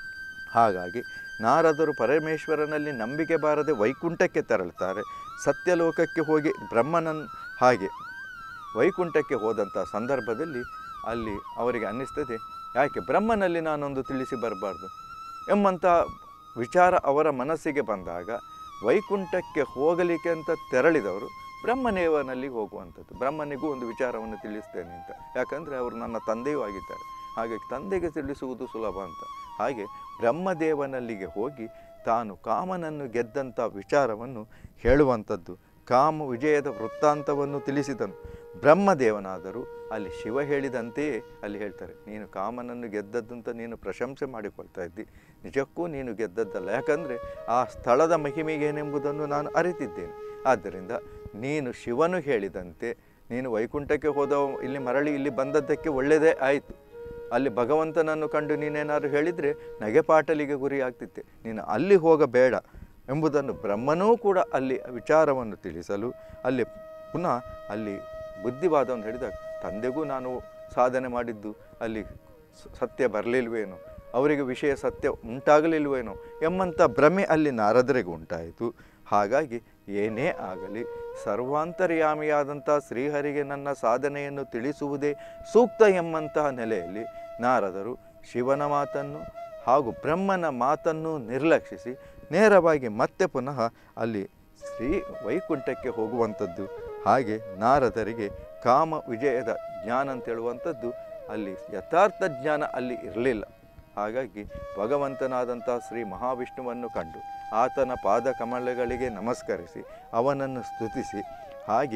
ಹಾಗಾಗಿ ನಾರದರು ಪರಮೇಶ್ವರನಲ್ಲಿ ನಂಬಿಕೆ ಬಾರದೆ ವೈಕುಂಠಕ್ಕೆ ತೆರಳುತ್ತಾರೆ ಸತ್ಯಲೋಕಕ್ಕೆ ಹೋಗಿ ಬ್ರಹ್ಮನನ್ ಹಾಗೆ ವೈಕುಂಠಕ್ಕೆ ಹೋದಂಥ ಸಂದರ್ಭದಲ್ಲಿ ಅಲ್ಲಿ ಅವರಿಗೆ ಅನ್ನಿಸ್ತದೆ ಯಾಕೆ ಬ್ರಹ್ಮನಲ್ಲಿ ನಾನೊಂದು ತಿಳಿಸಿ ಬರಬಾರ್ದು ಎಂಬಂಥ ವಿಚಾರ ಅವರ ಮನಸ್ಸಿಗೆ ಬಂದಾಗ ವೈಕುಂಠಕ್ಕೆ ಹೋಗಲಿಕ್ಕೆ ಅಂತ ತೆರಳಿದವರು ಬ್ರಹ್ಮನೇವನಲ್ಲಿ ಹೋಗುವಂಥದ್ದು ಬ್ರಹ್ಮನಿಗೂ ಒಂದು ವಿಚಾರವನ್ನು ತಿಳಿಸ್ತೇನೆ ಅಂತ ಯಾಕಂದರೆ ಅವರು ನನ್ನ ತಂದೆಯೂ ಆಗಿದ್ದಾರೆ ಹಾಗೆ ತಂದೆಗೆ ತಿಳಿಸುವುದು ಸುಲಭ ಅಂತ ಹಾಗೆ ಬ್ರಹ್ಮದೇವನಲ್ಲಿಗೆ ಹೋಗಿ ತಾನು ಕಾಮನನ್ನು ಗೆದ್ದಂಥ ವಿಚಾರವನ್ನು ಹೇಳುವಂಥದ್ದು ಕಾಮ ವಿಜಯದ ವೃತ್ತಾಂತವನ್ನು ತಿಳಿಸಿದನು ಬ್ರಹ್ಮದೇವನಾದರೂ ಅಲ್ಲಿ ಶಿವ ಹೇಳಿದಂತೆಯೇ ಅಲ್ಲಿ ಹೇಳ್ತಾರೆ ನೀನು ಕಾಮನನ್ನು ಗೆದ್ದದ್ದಂತ ನೀನು ಪ್ರಶಂಸೆ ಮಾಡಿಕೊಳ್ತಾ ಇದ್ದಿ ನಿಜಕ್ಕೂ ನೀನು ಗೆದ್ದದ್ದಲ್ಲ ಯಾಕಂದರೆ ಆ ಸ್ಥಳದ ಮಹಿಮೆಗೇನೆಂಬುದನ್ನು ನಾನು ಅರಿತಿದ್ದೇನೆ ಆದ್ದರಿಂದ ನೀನು ಶಿವನು ಹೇಳಿದಂತೆ ನೀನು ವೈಕುಂಠಕ್ಕೆ ಹೋದ ಇಲ್ಲಿ ಮರಳಿ ಇಲ್ಲಿ ಬಂದದ್ದಕ್ಕೆ ಒಳ್ಳೆಯದೇ ಆಯಿತು ಅಲ್ಲಿ ಭಗವಂತನನ್ನು ಕಂಡು ನೀನೇನಾದ್ರು ಹೇಳಿದರೆ ನಗೆಪಾಟಲಿಗೆ ಗುರಿ ಆಗ್ತಿತ್ತೆ ನೀನು ಅಲ್ಲಿ ಹೋಗಬೇಡ ಎಂಬುದನ್ನು ಬ್ರಹ್ಮನೂ ಕೂಡ ಅಲ್ಲಿ ವಿಚಾರವನ್ನು ತಿಳಿಸಲು ಅಲ್ಲಿ ಪುನಃ ಅಲ್ಲಿ ಬುದ್ಧಿವಾದವನ್ನು ಹೇಳಿದಾಗ ತಂದೆಗೂ ನಾನು ಸಾಧನೆ ಮಾಡಿದ್ದು ಅಲ್ಲಿ ಸ- ಸತ್ಯ ಬರಲಿಲ್ವೇನೋ ಅವರಿಗೆ ವಿಷಯ ಸತ್ಯ ಉಂಟಾಗಲಿಲ್ವೇನೋ ಎಂಬಂಥ ಭ್ರಮೆ ಅಲ್ಲಿ ನಾರದರಿಗೆ ಉಂಟಾಯಿತು ಹಾಗಾಗಿ ಏನೇ ಆಗಲಿ ಸರ್ವಾಂತರ್ಯಾಮಿಯಾದಂಥ ಶ್ರೀಹರಿಗೆ ನನ್ನ ಸಾಧನೆಯನ್ನು ತಿಳಿಸುವುದೇ ಸೂಕ್ತ ಎಂಬಂತಹ ನೆಲೆಯಲ್ಲಿ ನಾರದರು ಶಿವನ ಮಾತನ್ನು ಹಾಗೂ ಬ್ರಹ್ಮನ ಮಾತನ್ನು ನಿರ್ಲಕ್ಷಿಸಿ ನೇರವಾಗಿ ಮತ್ತೆ ಪುನಃ ಅಲ್ಲಿ ಶ್ರೀ ವೈಕುಂಠಕ್ಕೆ ಹೋಗುವಂಥದ್ದು ಹಾಗೆ ನಾರದರಿಗೆ ಕಾಮ ವಿಜಯದ ಜ್ಞಾನ ಅಂತ ಹೇಳುವಂಥದ್ದು ಅಲ್ಲಿ ಯಥಾರ್ಥ ಜ್ಞಾನ ಅಲ್ಲಿ ಇರಲಿಲ್ಲ ಹಾಗಾಗಿ ಭಗವಂತನಾದಂಥ ಶ್ರೀ ಮಹಾವಿಷ್ಣುವನ್ನು ಕಂಡು ಆತನ ಪಾದ ಕಮಲಗಳಿಗೆ ನಮಸ್ಕರಿಸಿ ಅವನನ್ನು ಸ್ತುತಿಸಿ ಹಾಗೆ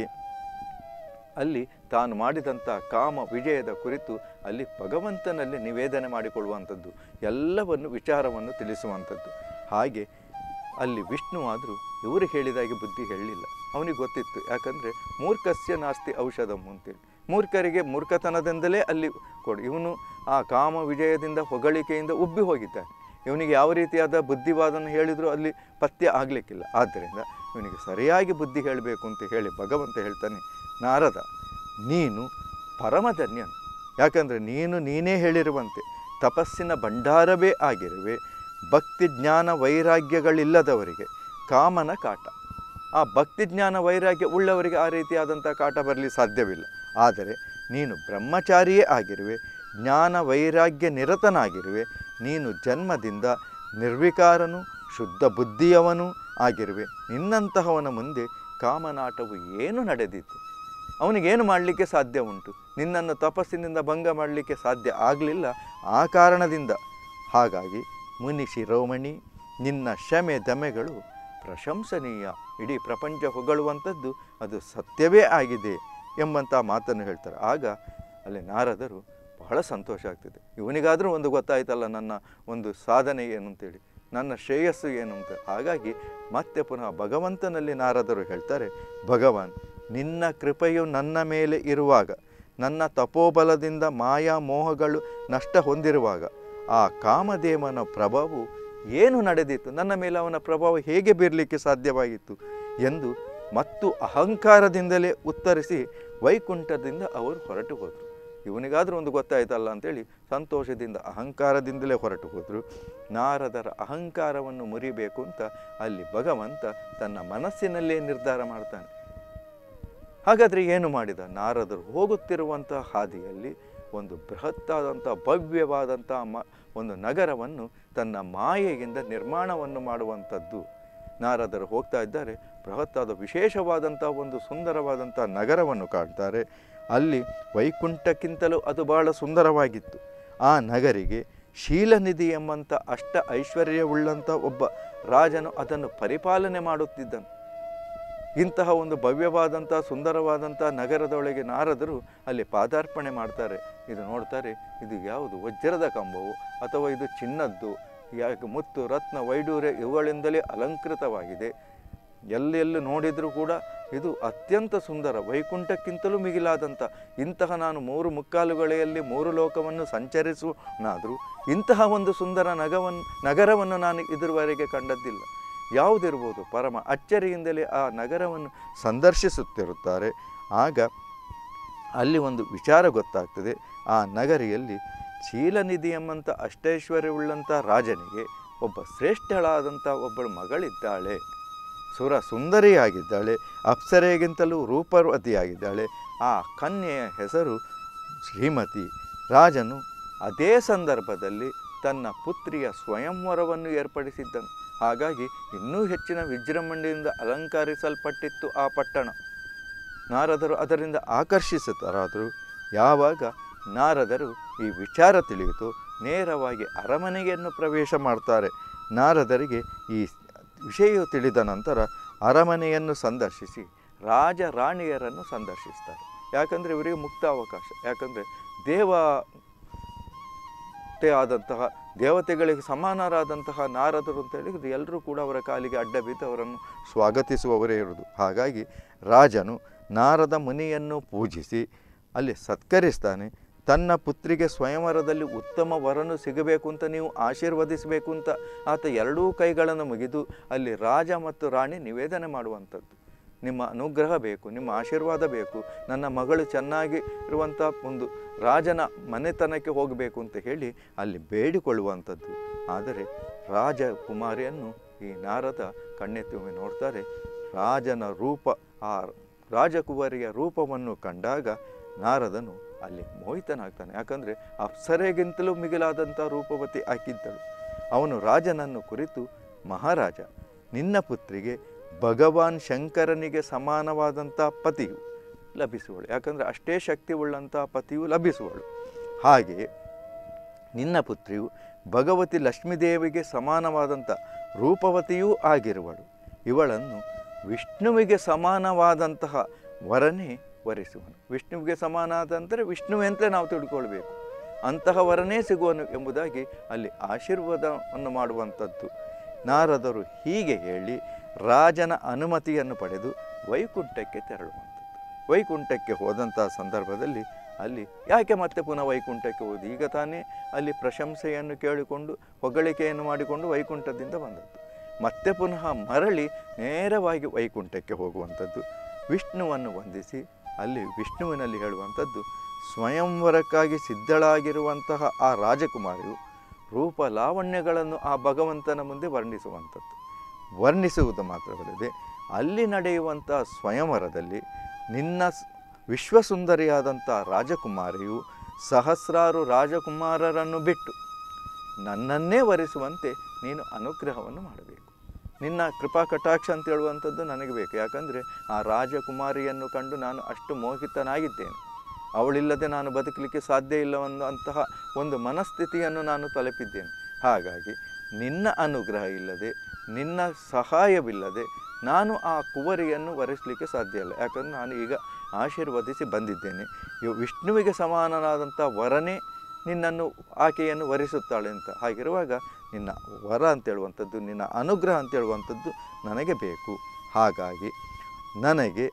ಅಲ್ಲಿ ತಾನು ಮಾಡಿದಂಥ ಕಾಮ ವಿಜಯದ ಕುರಿತು ಅಲ್ಲಿ ಭಗವಂತನಲ್ಲಿ ನಿವೇದನೆ ಮಾಡಿಕೊಳ್ಳುವಂಥದ್ದು ಎಲ್ಲವನ್ನು ವಿಚಾರವನ್ನು ತಿಳಿಸುವಂಥದ್ದು ಹಾಗೆ ಅಲ್ಲಿ ವಿಷ್ಣು ಆದರೂ ಇವರು ಹೇಳಿದಾಗೆ ಬುದ್ಧಿ ಹೇಳಲಿಲ್ಲ ಅವನಿಗೆ ಗೊತ್ತಿತ್ತು ಯಾಕಂದರೆ ಮೂರ್ಖಸ್ಯ ನಾಸ್ತಿ ಔಷಧಂ ಅಂತೇಳಿ ಮೂರ್ಖರಿಗೆ ಮೂರ್ಖತನದಿಂದಲೇ ಅಲ್ಲಿ ಕೊಡು ಇವನು ಆ ಕಾಮ ವಿಜಯದಿಂದ ಹೊಗಳಿಕೆಯಿಂದ ಉಬ್ಬಿ ಹೋಗಿದ್ದಾನೆ ಇವನಿಗೆ ಯಾವ ರೀತಿಯಾದ ಬುದ್ಧಿವಾದನ ಹೇಳಿದರೂ ಅಲ್ಲಿ ಪಥ್ಯ ಆಗಲಿಕ್ಕಿಲ್ಲ ಆದ್ದರಿಂದ ಇವನಿಗೆ ಸರಿಯಾಗಿ ಬುದ್ಧಿ ಹೇಳಬೇಕು ಅಂತ ಹೇಳಿ ಭಗವಂತ ಹೇಳ್ತಾನೆ ನಾರದ ನೀನು ಪರಮಧನ್ಯನು ಯಾಕಂದರೆ ನೀನು ನೀನೇ ಹೇಳಿರುವಂತೆ ತಪಸ್ಸಿನ ಭಂಡಾರವೇ ಆಗಿರುವೆ ಭಕ್ತಿ ಜ್ಞಾನ ವೈರಾಗ್ಯಗಳಿಲ್ಲದವರಿಗೆ ಕಾಮನ ಕಾಟ ಆ ಭಕ್ತಿ ಜ್ಞಾನ ವೈರಾಗ್ಯ ಉಳ್ಳವರಿಗೆ ಆ ರೀತಿಯಾದಂಥ ಕಾಟ ಬರಲಿ ಸಾಧ್ಯವಿಲ್ಲ ಆದರೆ ನೀನು ಬ್ರಹ್ಮಚಾರಿಯೇ ಆಗಿರುವೆ ಜ್ಞಾನ ವೈರಾಗ್ಯ ನಿರತನಾಗಿರುವೆ ನೀನು ಜನ್ಮದಿಂದ ನಿರ್ವಿಕಾರನು ಶುದ್ಧ ಬುದ್ಧಿಯವನು ಆಗಿರುವೆ ನಿನ್ನಂತಹವನ ಮುಂದೆ ಕಾಮನಾಟವು ಏನು ನಡೆದಿತ್ತು ಅವನಿಗೇನು ಮಾಡಲಿಕ್ಕೆ ಸಾಧ್ಯ ಉಂಟು ನಿನ್ನನ್ನು ತಪಸ್ಸಿನಿಂದ ಭಂಗ ಮಾಡಲಿಕ್ಕೆ ಸಾಧ್ಯ ಆಗಲಿಲ್ಲ ಆ ಕಾರಣದಿಂದ ಹಾಗಾಗಿ ಮುನಿ ಶಿರೋಮಣಿ ನಿನ್ನ ಶಮೆ ದಮೆಗಳು ಪ್ರಶಂಸನೀಯ ಇಡೀ ಪ್ರಪಂಚ ಹೊಗಳುವಂಥದ್ದು ಅದು ಸತ್ಯವೇ ಆಗಿದೆ ಎಂಬಂಥ ಮಾತನ್ನು ಹೇಳ್ತಾರೆ ಆಗ ಅಲ್ಲಿ ನಾರದರು ಬಹಳ ಸಂತೋಷ ಆಗ್ತದೆ ಇವನಿಗಾದರೂ ಒಂದು ಗೊತ್ತಾಯ್ತಲ್ಲ ನನ್ನ ಒಂದು ಸಾಧನೆ ಏನು ಅಂತೇಳಿ ನನ್ನ ಶ್ರೇಯಸ್ಸು ಏನು ಅಂತ ಹಾಗಾಗಿ ಮತ್ತೆ ಪುನಃ ಭಗವಂತನಲ್ಲಿ ನಾರದರು ಹೇಳ್ತಾರೆ ಭಗವಾನ್ ನಿನ್ನ ಕೃಪೆಯು ನನ್ನ ಮೇಲೆ ಇರುವಾಗ ನನ್ನ ತಪೋಬಲದಿಂದ ಮಾಯಾ ಮೋಹಗಳು ನಷ್ಟ ಹೊಂದಿರುವಾಗ ಆ ಕಾಮದೇವನ ಪ್ರಭಾವವು ಏನು ನಡೆದಿತ್ತು ನನ್ನ ಮೇಲೆ ಅವನ ಪ್ರಭಾವ ಹೇಗೆ ಬೀರಲಿಕ್ಕೆ ಸಾಧ್ಯವಾಗಿತ್ತು ಎಂದು ಮತ್ತು ಅಹಂಕಾರದಿಂದಲೇ ಉತ್ತರಿಸಿ ವೈಕುಂಠದಿಂದ ಅವರು ಹೊರಟು ಹೋದರು ಇವನಿಗಾದರೂ ಒಂದು ಗೊತ್ತಾಯ್ತಲ್ಲ ಅಂತೇಳಿ ಸಂತೋಷದಿಂದ ಅಹಂಕಾರದಿಂದಲೇ ಹೊರಟು ಹೋದರು ನಾರದರ ಅಹಂಕಾರವನ್ನು ಮುರಿಬೇಕು ಅಂತ ಅಲ್ಲಿ ಭಗವಂತ ತನ್ನ ಮನಸ್ಸಿನಲ್ಲೇ ನಿರ್ಧಾರ ಮಾಡ್ತಾನೆ ಹಾಗಾದರೆ ಏನು ಮಾಡಿದ ನಾರದರು ಹೋಗುತ್ತಿರುವಂಥ ಹಾದಿಯಲ್ಲಿ ಒಂದು ಬೃಹತ್ತಾದಂಥ ಭವ್ಯವಾದಂಥ ಮ ಒಂದು ನಗರವನ್ನು ತನ್ನ ಮಾಯೆಯಿಂದ ನಿರ್ಮಾಣವನ್ನು ಮಾಡುವಂಥದ್ದು ನಾರದರು ಹೋಗ್ತಾ ಇದ್ದಾರೆ ಬೃಹತ್ತಾದ ವಿಶೇಷವಾದಂಥ ಒಂದು ಸುಂದರವಾದಂಥ ನಗರವನ್ನು ಕಾಣ್ತಾರೆ ಅಲ್ಲಿ ವೈಕುಂಠಕ್ಕಿಂತಲೂ ಅದು ಬಹಳ ಸುಂದರವಾಗಿತ್ತು ಆ ನಗರಿಗೆ ಶೀಲನಿಧಿ ಎಂಬಂಥ ಅಷ್ಟ ಐಶ್ವರ್ಯವುಳ್ಳಂಥ ಒಬ್ಬ ರಾಜನು ಅದನ್ನು ಪರಿಪಾಲನೆ ಮಾಡುತ್ತಿದ್ದನು ಇಂತಹ ಒಂದು ಭವ್ಯವಾದಂಥ ಸುಂದರವಾದಂಥ ನಗರದೊಳಗೆ ನಾರದರು ಅಲ್ಲಿ ಪಾದಾರ್ಪಣೆ ಮಾಡ್ತಾರೆ ಇದು ನೋಡ್ತಾರೆ ಇದು ಯಾವುದು ವಜ್ರದ ಕಂಬವು ಅಥವಾ ಇದು ಚಿನ್ನದ್ದು ಯಾಕೆ ಮುತ್ತು ರತ್ನ ವೈಡೂರ್ಯ ಇವುಗಳಿಂದಲೇ ಅಲಂಕೃತವಾಗಿದೆ ಎಲ್ಲೆಲ್ಲಿ ನೋಡಿದರೂ ಕೂಡ ಇದು ಅತ್ಯಂತ ಸುಂದರ ವೈಕುಂಠಕ್ಕಿಂತಲೂ ಮಿಗಿಲಾದಂಥ ಇಂತಹ ನಾನು ಮೂರು ಮುಕ್ಕಾಲುಗಳೆಯಲ್ಲಿ ಮೂರು ಲೋಕವನ್ನು ಸಂಚರಿಸುವನಾದರೂ ಇಂತಹ ಒಂದು ಸುಂದರ ನಗವನ್ನು ನಗರವನ್ನು ನಾನು ಇದುವರೆಗೆ ಕಂಡದ್ದಿಲ್ಲ ಯಾವುದಿರ್ಬೋದು ಪರಮ ಅಚ್ಚರಿಯಿಂದಲೇ ಆ ನಗರವನ್ನು ಸಂದರ್ಶಿಸುತ್ತಿರುತ್ತಾರೆ ಆಗ ಅಲ್ಲಿ ಒಂದು ವಿಚಾರ ಗೊತ್ತಾಗ್ತದೆ ಆ ನಗರಿಯಲ್ಲಿ ಶೀಲನಿಧಿ ಎಂಬಂಥ ಅಷ್ಟೈಶ್ವರ್ಯವುಳ್ಳಂಥ ರಾಜನಿಗೆ ಒಬ್ಬ ಶ್ರೇಷ್ಠಳಾದಂಥ ಒಬ್ಬಳು ಮಗಳಿದ್ದಾಳೆ ಸುರ ಸುಂದರಿಯಾಗಿದ್ದಾಳೆ ಅಪ್ಸರೆಗಿಂತಲೂ ರೂಪವತಿಯಾಗಿದ್ದಾಳೆ ಆ ಕನ್ಯೆಯ ಹೆಸರು ಶ್ರೀಮತಿ ರಾಜನು ಅದೇ ಸಂದರ್ಭದಲ್ಲಿ ತನ್ನ ಪುತ್ರಿಯ ಸ್ವಯಂವರವನ್ನು ಏರ್ಪಡಿಸಿದ್ದನು ಹಾಗಾಗಿ ಇನ್ನೂ ಹೆಚ್ಚಿನ ವಿಜೃಂಭಣೆಯಿಂದ ಅಲಂಕರಿಸಲ್ಪಟ್ಟಿತ್ತು ಆ ಪಟ್ಟಣ ನಾರದರು ಅದರಿಂದ ಆಕರ್ಷಿಸುತ್ತಾರಾದರು ಯಾವಾಗ ನಾರದರು ಈ ವಿಚಾರ ತಿಳಿಯಿತು ನೇರವಾಗಿ ಅರಮನೆಯನ್ನು ಪ್ರವೇಶ ಮಾಡ್ತಾರೆ ನಾರದರಿಗೆ ಈ ವಿಷಯವು ತಿಳಿದ ನಂತರ ಅರಮನೆಯನ್ನು ಸಂದರ್ಶಿಸಿ ರಾಜ ರಾಣಿಯರನ್ನು ಸಂದರ್ಶಿಸ್ತಾರೆ ಯಾಕಂದರೆ ಇವರಿಗೆ ಮುಕ್ತ ಅವಕಾಶ ಯಾಕಂದರೆ ದೇವ ತೆ ಆದಂತಹ ದೇವತೆಗಳಿಗೆ ಸಮಾನರಾದಂತಹ ನಾರದರು ಅಂತ ಹೇಳಿದ್ರೆ ಎಲ್ಲರೂ ಕೂಡ ಅವರ ಕಾಲಿಗೆ ಅಡ್ಡ ಬಿದ್ದು ಅವರನ್ನು ಸ್ವಾಗತಿಸುವವರೇ ಇರುವುದು ಹಾಗಾಗಿ ರಾಜನು ನಾರದ ಮುನಿಯನ್ನು ಪೂಜಿಸಿ ಅಲ್ಲಿ ಸತ್ಕರಿಸ್ತಾನೆ ತನ್ನ ಪುತ್ರಿಗೆ ಸ್ವಯಂವರದಲ್ಲಿ ಉತ್ತಮ ವರನು ಸಿಗಬೇಕು ಅಂತ ನೀವು ಆಶೀರ್ವದಿಸಬೇಕು ಅಂತ ಆತ ಎರಡೂ ಕೈಗಳನ್ನು ಮುಗಿದು ಅಲ್ಲಿ ರಾಜ ಮತ್ತು ರಾಣಿ ನಿವೇದನೆ ಮಾಡುವಂಥದ್ದು ನಿಮ್ಮ ಅನುಗ್ರಹ ಬೇಕು ನಿಮ್ಮ ಆಶೀರ್ವಾದ ಬೇಕು ನನ್ನ ಮಗಳು ಚೆನ್ನಾಗಿ ಇರುವಂಥ ಒಂದು ರಾಜನ ಮನೆತನಕ್ಕೆ ಹೋಗಬೇಕು ಅಂತ ಹೇಳಿ ಅಲ್ಲಿ ಬೇಡಿಕೊಳ್ಳುವಂಥದ್ದು ಆದರೆ ರಾಜಕುಮಾರಿಯನ್ನು ಈ ನಾರದ ಕಣ್ಣೆತ್ತಿ ಒಮ್ಮೆ ನೋಡ್ತಾರೆ ರಾಜನ ರೂಪ ಆ ರಾಜಕುಮಾರಿಯ ರೂಪವನ್ನು ಕಂಡಾಗ ನಾರದನು ಅಲ್ಲಿ ಮೋಹಿತನಾಗ್ತಾನೆ ಯಾಕಂದರೆ ಅಪ್ಸರೆಗಿಂತಲೂ ಮಿಗಿಲಾದಂಥ ರೂಪವತಿ ಆಕಿದ್ದಳು ಅವನು ರಾಜನನ್ನು ಕುರಿತು ಮಹಾರಾಜ ನಿನ್ನ ಪುತ್ರಿಗೆ ಭಗವಾನ್ ಶಂಕರನಿಗೆ ಸಮಾನವಾದಂಥ ಪತಿಯು ಲಭಿಸುವಳು ಯಾಕಂದರೆ ಅಷ್ಟೇ ಶಕ್ತಿ ಉಳ್ಳಂಥ ಪತಿಯು ಲಭಿಸುವಳು ಹಾಗೆಯೇ ನಿನ್ನ ಪುತ್ರಿಯು ಭಗವತಿ ಲಕ್ಷ್ಮೀದೇವಿಗೆ ಸಮಾನವಾದಂಥ ರೂಪವತಿಯೂ ಆಗಿರುವಳು ಇವಳನ್ನು ವಿಷ್ಣುವಿಗೆ ಸಮಾನವಾದಂತಹ ವರನೇ ವರಿಸುವನು ವಿಷ್ಣುವಿಗೆ ಸಮಾನ ಆದಂದರೆ ವಿಷ್ಣುವೆ ಅಂತಲೇ ನಾವು ತಿಳ್ಕೊಳ್ಬೇಕು ಅಂತಹ ವರನೇ ಸಿಗುವನು ಎಂಬುದಾಗಿ ಅಲ್ಲಿ ಆಶೀರ್ವಾದವನ್ನು ಮಾಡುವಂಥದ್ದು ನಾರದರು ಹೀಗೆ ಹೇಳಿ ರಾಜನ ಅನುಮತಿಯನ್ನು ಪಡೆದು ವೈಕುಂಠಕ್ಕೆ ತೆರಳುವಂಥದ್ದು ವೈಕುಂಠಕ್ಕೆ ಹೋದಂಥ ಸಂದರ್ಭದಲ್ಲಿ ಅಲ್ಲಿ ಯಾಕೆ ಮತ್ತೆ ಪುನಃ ವೈಕುಂಠಕ್ಕೆ ಹೋದು ಈಗ ತಾನೇ ಅಲ್ಲಿ ಪ್ರಶಂಸೆಯನ್ನು ಕೇಳಿಕೊಂಡು ಹೊಗಳಿಕೆಯನ್ನು ಮಾಡಿಕೊಂಡು ವೈಕುಂಠದಿಂದ ಬಂದದ್ದು ಮತ್ತೆ ಪುನಃ ಮರಳಿ ನೇರವಾಗಿ ವೈಕುಂಠಕ್ಕೆ ಹೋಗುವಂಥದ್ದು ವಿಷ್ಣುವನ್ನು ವಂದಿಸಿ ಅಲ್ಲಿ ವಿಷ್ಣುವಿನಲ್ಲಿ ಹೇಳುವಂಥದ್ದು ಸ್ವಯಂವರಕ್ಕಾಗಿ ಸಿದ್ಧಳಾಗಿರುವಂತಹ ಆ ರಾಜಕುಮಾರಿಯು ರೂಪ ಲಾವಣ್ಯಗಳನ್ನು ಆ ಭಗವಂತನ ಮುಂದೆ ವರ್ಣಿಸುವಂಥದ್ದು ವರ್ಣಿಸುವುದು ಮಾತ್ರವಲ್ಲದೆ ಅಲ್ಲಿ ನಡೆಯುವಂಥ ಸ್ವಯಂವರದಲ್ಲಿ ನಿನ್ನ ಸ್- ವಿಶ್ವಸುಂದರಿಯಾದಂಥ ರಾಜಕುಮಾರಿಯು ಸಹಸ್ರಾರು ರಾಜಕುಮಾರರನ್ನು ಬಿಟ್ಟು ನನ್ನನ್ನೇ ವರಿಸುವಂತೆ ನೀನು ಅನುಗ್ರಹವನ್ನು ಮಾಡಬೇಕು ನಿನ್ನ ಕೃಪಾ ಕಟಾಕ್ಷ ಅಂತ ಹೇಳುವಂಥದ್ದು ನನಗೆ ಬೇಕು ಯಾಕಂದರೆ ಆ ರಾಜಕುಮಾರಿಯನ್ನು ಕಂಡು ನಾನು ಅಷ್ಟು ಮೋಹಿತನಾಗಿದ್ದೇನೆ ಅವಳಿಲ್ಲದೆ ನಾನು ಬದುಕಲಿಕ್ಕೆ ಸಾಧ್ಯ ಇಲ್ಲವಂತಹ ಒಂದು ಮನಸ್ಥಿತಿಯನ್ನು ನಾನು ತಲುಪಿದ್ದೇನೆ ಹಾಗಾಗಿ ನಿನ್ನ ಅನುಗ್ರಹ ಇಲ್ಲದೆ ನಿನ್ನ ಸಹಾಯವಿಲ್ಲದೆ ನಾನು ಆ ಕುವರಿಯನ್ನು ವರಿಸಲಿಕ್ಕೆ ಸಾಧ್ಯ ಇಲ್ಲ ಯಾಕಂದರೆ ನಾನು ಈಗ ಆಶೀರ್ವದಿಸಿ ಬಂದಿದ್ದೇನೆ ಇವು ವಿಷ್ಣುವಿಗೆ ಸಮಾನನಾದಂಥ ವರನೇ ನಿನ್ನನ್ನು ಆಕೆಯನ್ನು ವರಿಸುತ್ತಾಳೆ ಅಂತ ಹಾಗಿರುವಾಗ ನಿನ್ನ ವರ ಅಂತೇಳುವಂಥದ್ದು ನಿನ್ನ ಅನುಗ್ರಹ ಅಂತೇಳುವಂಥದ್ದು ನನಗೆ ಬೇಕು ಹಾಗಾಗಿ ನನಗೆ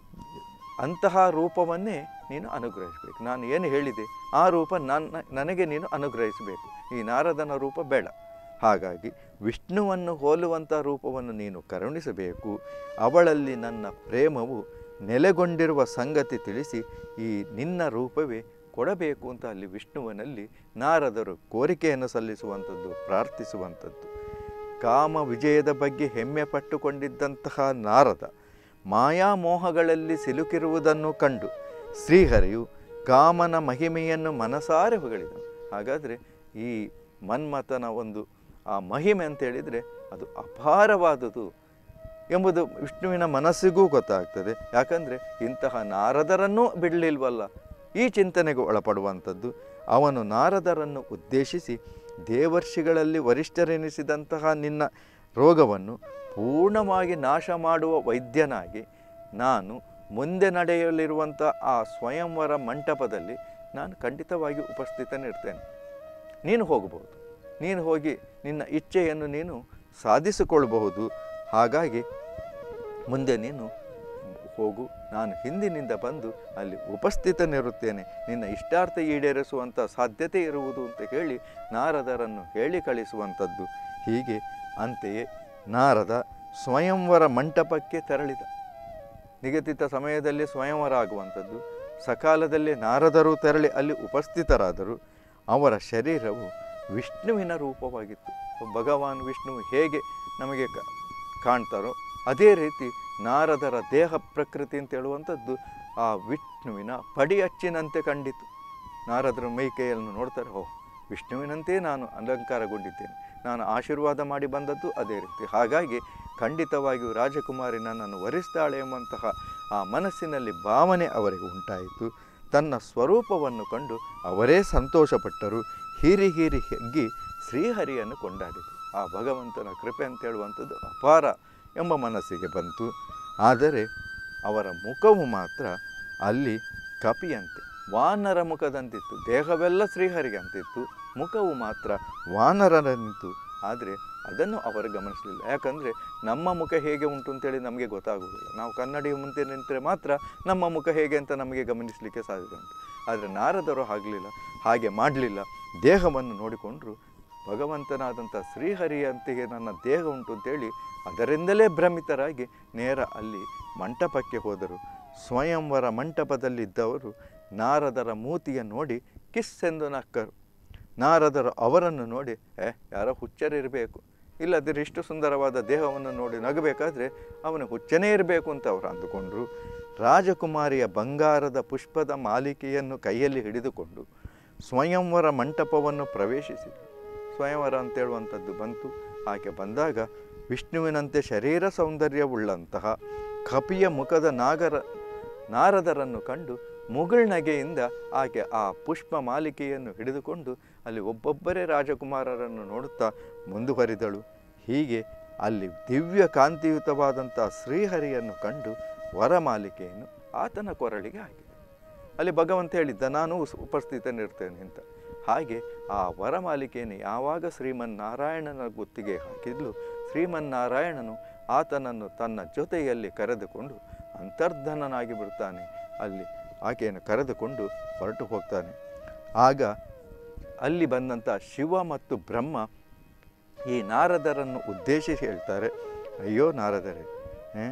ಅಂತಹ ರೂಪವನ್ನೇ ನೀನು ಅನುಗ್ರಹಿಸಬೇಕು ನಾನು ಏನು ಹೇಳಿದೆ ಆ ರೂಪ ನನ್ನ ನನಗೆ ನೀನು ಅನುಗ್ರಹಿಸಬೇಕು ಈ ನಾರದನ ರೂಪ ಬೇಡ ಹಾಗಾಗಿ ವಿಷ್ಣುವನ್ನು ಹೋಲುವಂಥ ರೂಪವನ್ನು ನೀನು ಕರುಣಿಸಬೇಕು ಅವಳಲ್ಲಿ ನನ್ನ ಪ್ರೇಮವು ನೆಲೆಗೊಂಡಿರುವ ಸಂಗತಿ ತಿಳಿಸಿ ಈ ನಿನ್ನ ರೂಪವೇ ಕೊಡಬೇಕು ಅಂತ ಅಲ್ಲಿ ವಿಷ್ಣುವಿನಲ್ಲಿ ನಾರದರು ಕೋರಿಕೆಯನ್ನು ಸಲ್ಲಿಸುವಂಥದ್ದು ಪ್ರಾರ್ಥಿಸುವಂಥದ್ದು ಕಾಮ ವಿಜಯದ ಬಗ್ಗೆ ಹೆಮ್ಮೆ ಪಟ್ಟುಕೊಂಡಿದ್ದಂತಹ ನಾರದ ಮಾಯಾಮೋಹಗಳಲ್ಲಿ ಸಿಲುಕಿರುವುದನ್ನು ಕಂಡು ಶ್ರೀಹರಿಯು ಕಾಮನ ಮಹಿಮೆಯನ್ನು ಮನಸಾರೆ ಹೊಗಳಿದನು ಹಾಗಾದರೆ ಈ ಮನ್ಮಥನ ಒಂದು ಆ ಮಹಿಮೆ ಅಂತೇಳಿದರೆ ಅದು ಅಪಾರವಾದುದು ಎಂಬುದು ವಿಷ್ಣುವಿನ ಮನಸ್ಸಿಗೂ ಗೊತ್ತಾಗ್ತದೆ ಯಾಕಂದರೆ ಇಂತಹ ನಾರದರನ್ನೂ ಬಿಡಲಿಲ್ವಲ್ಲ ಈ ಚಿಂತನೆಗೆ ಒಳಪಡುವಂಥದ್ದು ಅವನು ನಾರದರನ್ನು ಉದ್ದೇಶಿಸಿ ದೇವರ್ಷಿಗಳಲ್ಲಿ ವರಿಷ್ಠರೆನಿಸಿದಂತಹ ನಿನ್ನ ರೋಗವನ್ನು ಪೂರ್ಣವಾಗಿ ನಾಶ ಮಾಡುವ ವೈದ್ಯನಾಗಿ ನಾನು ಮುಂದೆ ನಡೆಯಲಿರುವಂಥ ಆ ಸ್ವಯಂವರ ಮಂಟಪದಲ್ಲಿ ನಾನು ಖಂಡಿತವಾಗಿ ಉಪಸ್ಥಿತನಿರ್ತೇನೆ ನೀನು ಹೋಗಬಹುದು ನೀನು ಹೋಗಿ ನಿನ್ನ ಇಚ್ಛೆಯನ್ನು ನೀನು ಸಾಧಿಸಿಕೊಳ್ಳಬಹುದು ಹಾಗಾಗಿ ಮುಂದೆ ನೀನು ಹೋಗು ನಾನು ಹಿಂದಿನಿಂದ ಬಂದು ಅಲ್ಲಿ ಉಪಸ್ಥಿತನಿರುತ್ತೇನೆ ನಿನ್ನ ಇಷ್ಟಾರ್ಥ ಈಡೇರಿಸುವಂಥ ಸಾಧ್ಯತೆ ಇರುವುದು ಅಂತ ಹೇಳಿ ನಾರದರನ್ನು ಹೇಳಿ ಕಳಿಸುವಂಥದ್ದು ಹೀಗೆ ಅಂತೆಯೇ ನಾರದ ಸ್ವಯಂವರ ಮಂಟಪಕ್ಕೆ ತೆರಳಿದ ನಿಗದಿತ ಸಮಯದಲ್ಲಿ ಸ್ವಯಂವರ ಆಗುವಂಥದ್ದು ಸಕಾಲದಲ್ಲಿ ನಾರದರು ತೆರಳಿ ಅಲ್ಲಿ ಉಪಸ್ಥಿತರಾದರು ಅವರ ಶರೀರವು ವಿಷ್ಣುವಿನ ರೂಪವಾಗಿತ್ತು ಭಗವಾನ್ ವಿಷ್ಣು ಹೇಗೆ ನಮಗೆ ಕ- ಕಾಣ್ತಾರೋ ಅದೇ ರೀತಿ ನಾರದರ ದೇಹ ಪ್ರಕೃತಿ ಅಂತ ಹೇಳುವಂಥದ್ದು ಆ ವಿಷ್ಣುವಿನ ಪಡಿ ಅಚ್ಚಿನಂತೆ ಕಂಡಿತು ನಾರದರು ಮೈಕೈಯನ್ನು ನೋಡ್ತಾರೆ ಓ ವಿಷ್ಣುವಿನಂತೆ ನಾನು ಅಲಂಕಾರಗೊಂಡಿದ್ದೇನೆ ನಾನು ಆಶೀರ್ವಾದ ಮಾಡಿ ಬಂದದ್ದು ಅದೇ ರೀತಿ ಹಾಗಾಗಿ ಖಂಡಿತವಾಗಿಯೂ ರಾಜಕುಮಾರಿ ನನ್ನನ್ನು ವರಿಸ್ತಾಳೆ ಎಂಬಂತಹ ಆ ಮನಸ್ಸಿನಲ್ಲಿ ಭಾವನೆ ಅವರಿಗೆ ಉಂಟಾಯಿತು ತನ್ನ ಸ್ವರೂಪವನ್ನು ಕಂಡು ಅವರೇ ಸಂತೋಷಪಟ್ಟರು ಹೀರಿ ಹೀರಿ ಹೆಗ್ಗಿ ಶ್ರೀಹರಿಯನ್ನು ಕೊಂಡಾಡಿದರು ಆ ಭಗವಂತನ ಕೃಪೆ ಅಂತ ಹೇಳುವಂಥದ್ದು ಅಪಾರ ಎಂಬ ಮನಸ್ಸಿಗೆ ಬಂತು ಆದರೆ ಅವರ ಮುಖವು ಮಾತ್ರ ಅಲ್ಲಿ ಕಪಿಯಂತೆ ವಾನರ ಮುಖದಂತಿತ್ತು ದೇಹವೆಲ್ಲ ಶ್ರೀಹರಿಗೆ ಅಂತಿತ್ತು ಮುಖವು ಮಾತ್ರ ವಾನರನಿತ್ತು ಆದರೆ ಅದನ್ನು ಅವರು ಗಮನಿಸಲಿಲ್ಲ ಯಾಕಂದರೆ ನಮ್ಮ ಮುಖ ಹೇಗೆ ಉಂಟು ಅಂತೇಳಿ ನಮಗೆ ಗೊತ್ತಾಗುವುದಿಲ್ಲ ನಾವು ಕನ್ನಡಿಯ ಮುಂದೆ ನಿಂತರೆ ಮಾತ್ರ ನಮ್ಮ ಮುಖ ಹೇಗೆ ಅಂತ ನಮಗೆ ಗಮನಿಸಲಿಕ್ಕೆ ಸಾಧ್ಯ ಉಂಟು ಆದರೆ ನಾರದರು ಆಗಲಿಲ್ಲ ಹಾಗೆ ಮಾಡಲಿಲ್ಲ ದೇಹವನ್ನು ನೋಡಿಕೊಂಡರು ಭಗವಂತನಾದಂಥ ಶ್ರೀಹರಿಯಂತೆಯೇ ನನ್ನ ದೇಹ ಉಂಟು ಅಂತೇಳಿ ಅದರಿಂದಲೇ ಭ್ರಮಿತರಾಗಿ ನೇರ ಅಲ್ಲಿ ಮಂಟಪಕ್ಕೆ ಹೋದರು ಸ್ವಯಂವರ ಮಂಟಪದಲ್ಲಿದ್ದವರು ನಾರದರ ಮೂತಿಯ ನೋಡಿ ಕಿಸ್ ಎಂದು ನಕ್ಕರು ನಾರದರು ಅವರನ್ನು ನೋಡಿ ಏ ಯಾರೋ ಹುಚ್ಚರಿರಬೇಕು ಇಲ್ಲದಿದ್ರೆ ಇಷ್ಟು ಸುಂದರವಾದ ದೇಹವನ್ನು ನೋಡಿ ನಗಬೇಕಾದ್ರೆ ಅವನು ಹುಚ್ಚನೇ ಇರಬೇಕು ಅಂತ ಅವರು ಅಂದುಕೊಂಡರು ರಾಜಕುಮಾರಿಯ ಬಂಗಾರದ ಪುಷ್ಪದ ಮಾಲಿಕೆಯನ್ನು ಕೈಯಲ್ಲಿ ಹಿಡಿದುಕೊಂಡು ಸ್ವಯಂವರ ಮಂಟಪವನ್ನು ಪ್ರವೇಶಿಸಿದರು ಸ್ವಯಂವರ ಅಂತೇಳುವಂಥದ್ದು ಬಂತು ಆಕೆ ಬಂದಾಗ ವಿಷ್ಣುವಿನಂತೆ ಶರೀರ ಸೌಂದರ್ಯವುಳ್ಳಂತಹ ಕಪಿಯ ಮುಖದ ನಾಗರ ನಾರದರನ್ನು ಕಂಡು ಮುಗುಳ್ನಗೆಯಿಂದ ಆಕೆ ಆ ಪುಷ್ಪ ಮಾಲಿಕೆಯನ್ನು ಹಿಡಿದುಕೊಂಡು ಅಲ್ಲಿ ಒಬ್ಬೊಬ್ಬರೇ ರಾಜಕುಮಾರರನ್ನು ನೋಡುತ್ತಾ ಮುಂದುವರಿದಳು ಹೀಗೆ ಅಲ್ಲಿ ದಿವ್ಯ ಕಾಂತಿಯುತವಾದಂಥ ಶ್ರೀಹರಿಯನ್ನು ಕಂಡು ವರಮಾಲಿಕೆಯನ್ನು ಆತನ ಕೊರಳಿಗೆ ಹಾಕಿದೆ ಅಲ್ಲಿ ಭಗವಂತ ಹೇಳಿದ್ದ ನಾನು ಉಸ್- ಉಪಸ್ಥಿತನಿರ್ತೇನೆ ಅಂತ ಹಾಗೆ ಆ ವರಮಾಲಿಕೆಯನ್ನು ಯಾವಾಗ ಶ್ರೀಮನ್ನಾರಾಯಣನ ಗುತ್ತಿಗೆ ಹಾಕಿದ್ಲು ಶ್ರೀಮನ್ನಾರಾಯಣನು ಆತನನ್ನು ತನ್ನ ಜೊತೆಯಲ್ಲಿ ಕರೆದುಕೊಂಡು ಅಂತರ್ಧನನಾಗಿ ಬಿಡ್ತಾನೆ ಅಲ್ಲಿ ಆಕೆಯನ್ನು ಕರೆದುಕೊಂಡು ಹೊರಟು ಹೋಗ್ತಾನೆ ಆಗ ಅಲ್ಲಿ ಬಂದಂಥ ಶಿವ ಮತ್ತು ಬ್ರಹ್ಮ ಈ ನಾರದರನ್ನು ಉದ್ದೇಶಿಸಿ ಹೇಳ್ತಾರೆ ಅಯ್ಯೋ ನಾರದರೇ ಏ,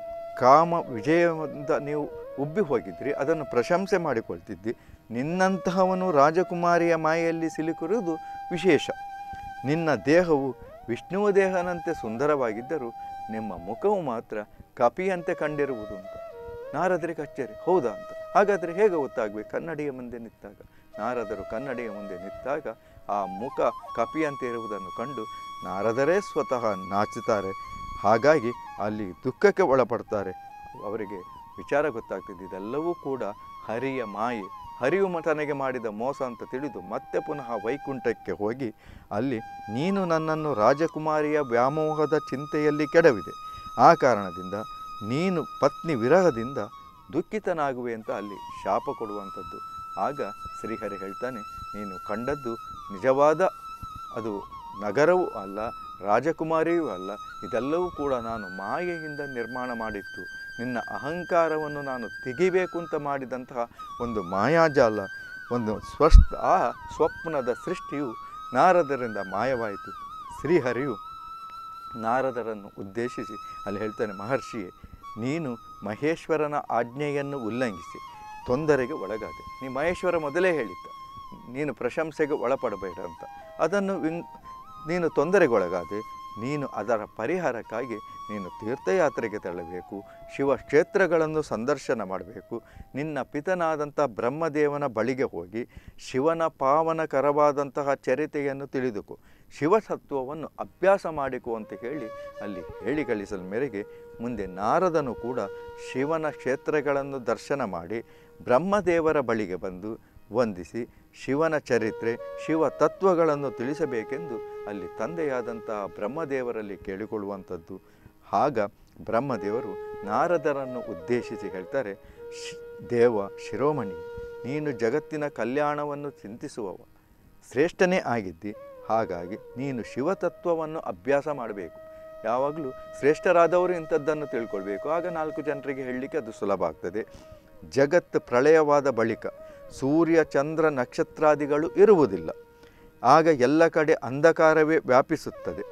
ಕಾಮ ವಿಜಯದಿಂದ ನೀವು ಉಬ್ಬಿ ಹೋಗಿದ್ರಿ ಅದನ್ನು ಪ್ರಶಂಸೆ ಮಾಡಿಕೊಳ್ತಿದ್ದಿ ನಿನ್ನಂತಹವನು ರಾಜಕುಮಾರಿಯ ಮಾಯೆಯಲ್ಲಿ ಸಿಲುಕಿರುವುದು ವಿಶೇಷ ನಿನ್ನ ದೇಹವು ವಿಷ್ಣುವ ದೇಹನಂತೆ ಸುಂದರವಾಗಿದ್ದರೂ ನಿಮ್ಮ ಮುಖವು ಮಾತ್ರ ಕಪಿಯಂತೆ ಕಂಡಿರುವುದು ಅಂತ ನಾರದರಿಗೆ ಅಚ್ಚರಿ ಹೌದಾ ಅಂತ ಹಾಗಾದರೆ ಹೇಗೆ ಗೊತ್ತಾಗಬೇಕು ಕನ್ನಡಿಯ ಮುಂದೆ ನಿಂತಾಗ ನಾರದರು ಕನ್ನಡಿಯ ಮುಂದೆ ನಿಂತಾಗ ಆ ಮುಖ ಕಪಿಯಂತೆ ಇರುವುದನ್ನು ಕಂಡು ನಾರದರೇ ಸ್ವತಃ ನಾಚುತ್ತಾರೆ ಹಾಗಾಗಿ ಅಲ್ಲಿ ದುಃಖಕ್ಕೆ ಒಳಪಡ್ತಾರೆ ಅವರಿಗೆ ವಿಚಾರ ಗೊತ್ತಾಗ್ತಿದೆ ಇದೆಲ್ಲವೂ ಕೂಡ ಹರಿಯ ಮಾಯೆ ಹರಿಯು ಮ- ತನಗೆ ಮಾಡಿದ ಮೋಸ ಅಂತ ತಿಳಿದು ಮತ್ತೆ ಪುನಃ ವೈಕುಂಠಕ್ಕೆ ಹೋಗಿ ಅಲ್ಲಿ ನೀನು ನನ್ನನ್ನು ರಾಜಕುಮಾರಿಯ ವ್ಯಾಮೋಹದ ಚಿಂತೆಯಲ್ಲಿ ಕೆಡವಿದೆ ಆ ಕಾರಣದಿಂದ ನೀನು ಪತ್ನಿ ವಿರಹದಿಂದ ದುಃಖಿತನಾಗುವೆ ಅಂತ ಅಲ್ಲಿ ಶಾಪ ಕೊಡುವಂಥದ್ದು ಆಗ ಶ್ರೀಹರಿ ಹೇಳ್ತಾನೆ ನೀನು ಕಂಡದ್ದು ನಿಜವಾದ ಅದು ನಗರವೂ ಅಲ್ಲ ರಾಜಕುಮಾರಿಯೂ ಅಲ್ಲ ಇದೆಲ್ಲವೂ ಕೂಡ ನಾನು ಮಾಯೆಯಿಂದ ನಿರ್ಮಾಣ ಮಾಡಿತ್ತು ನಿನ್ನ ಅಹಂಕಾರವನ್ನು ನಾನು ತೆಗಿಬೇಕು ಅಂತ ಮಾಡಿದಂತಹ ಒಂದು ಮಾಯಾಜಾಲ ಒಂದು ಸ್ವಸ್ ಆ ಸ್ವಪ್ನದ ಸೃಷ್ಟಿಯು ನಾರದರಿಂದ ಮಾಯವಾಯಿತು ಶ್ರೀಹರಿಯು ನಾರದರನ್ನು ಉದ್ದೇಶಿಸಿ ಅಲ್ಲಿ ಹೇಳ್ತಾನೆ ಮಹರ್ಷಿಯೇ ನೀನು ಮಹೇಶ್ವರನ ಆಜ್ಞೆಯನ್ನು ಉಲ್ಲಂಘಿಸಿ ತೊಂದರೆಗೆ ಒಳಗಾದೆ ನೀ ಮಹೇಶ್ವರ ಮೊದಲೇ ಹೇಳಿದ್ದ ನೀನು ಪ್ರಶಂಸೆಗೆ ಒಳಪಡಬೇಡ ಅಂತ ಅದನ್ನು ವಿನ್ ನೀನು ತೊಂದರೆಗೊಳಗಾದೆ ನೀನು ಅದರ ಪರಿಹಾರಕ್ಕಾಗಿ ನೀನು ತೀರ್ಥಯಾತ್ರೆಗೆ ತೆರಳಬೇಕು ಶಿವ ಕ್ಷೇತ್ರಗಳನ್ನು ಸಂದರ್ಶನ ಮಾಡಬೇಕು ನಿನ್ನ ಪಿತನಾದಂಥ ಬ್ರಹ್ಮದೇವನ ಬಳಿಗೆ ಹೋಗಿ ಶಿವನ ಪಾವನಕರವಾದಂತಹ ಚರಿತೆಯನ್ನು ತಿಳಿದುಕೋ ಶಿವಸತ್ವವನ್ನು ಅಭ್ಯಾಸ ಮಾಡಿಕೋ ಅಂತ ಹೇಳಿ ಅಲ್ಲಿ ಹೇಳಿ ಕಳಿಸಲ್ ಮೇರೆಗೆ ಮುಂದೆ ನಾರದನು ಕೂಡ ಶಿವನ ಕ್ಷೇತ್ರಗಳನ್ನು ದರ್ಶನ ಮಾಡಿ ಬ್ರಹ್ಮದೇವರ ಬಳಿಗೆ ಬಂದು ವಂದಿಸಿ ಶಿವನ ಚರಿತ್ರೆ ಶಿವ ತತ್ವಗಳನ್ನು ತಿಳಿಸಬೇಕೆಂದು ಅಲ್ಲಿ ತಂದೆಯಾದಂತಹ ಬ್ರಹ್ಮದೇವರಲ್ಲಿ ಕೇಳಿಕೊಳ್ಳುವಂಥದ್ದು ಆಗ ಬ್ರಹ್ಮದೇವರು ನಾರದರನ್ನು ಉದ್ದೇಶಿಸಿ ಹೇಳ್ತಾರೆ ಶ್ ದೇವ ಶಿರೋಮಣಿ ನೀನು ಜಗತ್ತಿನ ಕಲ್ಯಾಣವನ್ನು ಚಿಂತಿಸುವವ ಶ್ರೇಷ್ಠನೇ ಆಗಿದ್ದಿ ಹಾಗಾಗಿ ನೀನು ಶಿವತತ್ವವನ್ನು ಅಭ್ಯಾಸ ಮಾಡಬೇಕು ಯಾವಾಗಲೂ ಶ್ರೇಷ್ಠರಾದವರು ಇಂಥದ್ದನ್ನು ತಿಳ್ಕೊಳ್ಬೇಕು ಆಗ ನಾಲ್ಕು ಜನರಿಗೆ ಹೇಳಲಿಕ್ಕೆ ಅದು ಸುಲಭ ಆಗ್ತದೆ ಜಗತ್ತು ಪ್ರಳಯವಾದ ಬಳಿಕ ಸೂರ್ಯ ಚಂದ್ರ ನಕ್ಷತ್ರಾದಿಗಳು ಇರುವುದಿಲ್ಲ ಆಗ ಎಲ್ಲ ಕಡೆ ಅಂಧಕಾರವೇ ವ್ಯಾಪಿಸುತ್ತದೆ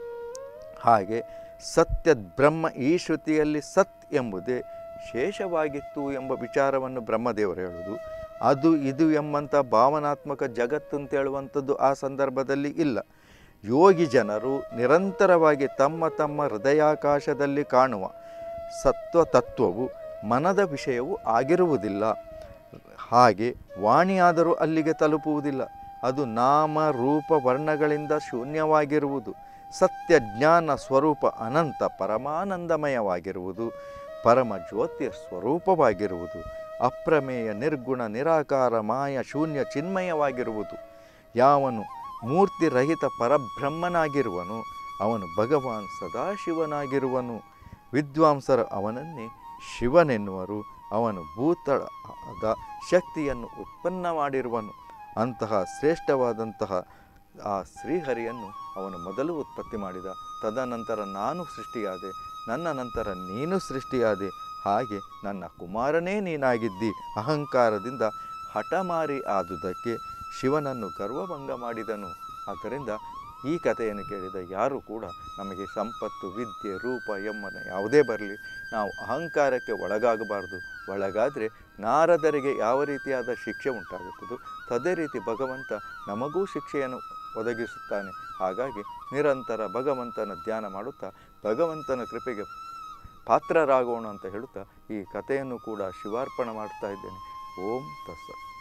ಹಾಗೆ ಸತ್ಯ ಬ್ರಹ್ಮ ಈ ಶ್ರುತಿಯಲ್ಲಿ ಸತ್ ಎಂಬುದೇ ಶೇಷವಾಗಿತ್ತು ಎಂಬ ವಿಚಾರವನ್ನು ಬ್ರಹ್ಮದೇವರು ಹೇಳುವುದು ಅದು ಇದು ಎಂಬಂಥ ಭಾವನಾತ್ಮಕ ಜಗತ್ತು ಅಂತ ಹೇಳುವಂಥದ್ದು ಆ ಸಂದರ್ಭದಲ್ಲಿ ಇಲ್ಲ ಯೋಗಿ ಜನರು ನಿರಂತರವಾಗಿ ತಮ್ಮ ತಮ್ಮ ಹೃದಯಾಕಾಶದಲ್ಲಿ ಕಾಣುವ ಸತ್ವ ತತ್ವವು ಮನದ ವಿಷಯವು ಆಗಿರುವುದಿಲ್ಲ ಹಾಗೆ ವಾಣಿಯಾದರೂ ಅಲ್ಲಿಗೆ ತಲುಪುವುದಿಲ್ಲ ಅದು ನಾಮ ರೂಪ ವರ್ಣಗಳಿಂದ ಶೂನ್ಯವಾಗಿರುವುದು ಸತ್ಯ ಜ್ಞಾನ ಸ್ವರೂಪ ಅನಂತ ಪರಮಾನಂದಮಯವಾಗಿರುವುದು ಪರಮ ಜ್ಯೋತಿಯ ಸ್ವರೂಪವಾಗಿರುವುದು ಅಪ್ರಮೇಯ ನಿರ್ಗುಣ ನಿರಾಕಾರ ಮಾಯ ಶೂನ್ಯ ಚಿನ್ಮಯವಾಗಿರುವುದು ಯಾವನು ಮೂರ್ತಿರಹಿತ ಪರಬ್ರಹ್ಮನಾಗಿರುವನು ಅವನು ಭಗವಾನ್ ಸದಾಶಿವನಾಗಿರುವನು ವಿದ್ವಾಂಸರು ಅವನನ್ನೇ ಶಿವನೆನ್ನುವರು ಅವನು ಭೂತಳದ ಶಕ್ತಿಯನ್ನು ಉತ್ಪನ್ನ ಮಾಡಿರುವನು ಅಂತಹ ಶ್ರೇಷ್ಠವಾದಂತಹ ಆ ಶ್ರೀಹರಿಯನ್ನು ಅವನು ಮೊದಲು ಉತ್ಪತ್ತಿ ಮಾಡಿದ ತದನಂತರ ನಾನು ಸೃಷ್ಟಿಯಾದೆ ನನ್ನ ನಂತರ ನೀನು ಸೃಷ್ಟಿಯಾದೆ ಹಾಗೆ ನನ್ನ ಕುಮಾರನೇ ನೀನಾಗಿದ್ದಿ ಅಹಂಕಾರದಿಂದ ಹಠಮಾರಿ ಆದುದಕ್ಕೆ ಶಿವನನ್ನು ಗರ್ವಭಂಗ ಮಾಡಿದನು ಆದ್ದರಿಂದ ಈ ಕಥೆಯನ್ನು ಕೇಳಿದ ಯಾರೂ ಕೂಡ ನಮಗೆ ಸಂಪತ್ತು ವಿದ್ಯೆ ರೂಪ ಎಮ್ಮನ ಯಾವುದೇ ಬರಲಿ ನಾವು ಅಹಂಕಾರಕ್ಕೆ ಒಳಗಾಗಬಾರ್ದು ಒಳಗಾದರೆ ನಾರದರಿಗೆ ಯಾವ ರೀತಿಯಾದ ಶಿಕ್ಷೆ ಉಂಟಾಗುತ್ತದೋ ಅದೇ ರೀತಿ ಭಗವಂತ ನಮಗೂ ಶಿಕ್ಷೆಯನ್ನು ಒದಗಿಸುತ್ತಾನೆ ಹಾಗಾಗಿ ನಿರಂತರ ಭಗವಂತನ ಧ್ಯಾನ ಮಾಡುತ್ತಾ ಭಗವಂತನ ಕೃಪೆಗೆ ಪಾತ್ರರಾಗೋಣ ಅಂತ ಹೇಳುತ್ತಾ ಈ ಕಥೆಯನ್ನು ಕೂಡ ಶಿವಾರ್ಪಣೆ ಮಾಡ್ತಾ ಇದ್ದೇನೆ ಓಂ ತಸ್ಸ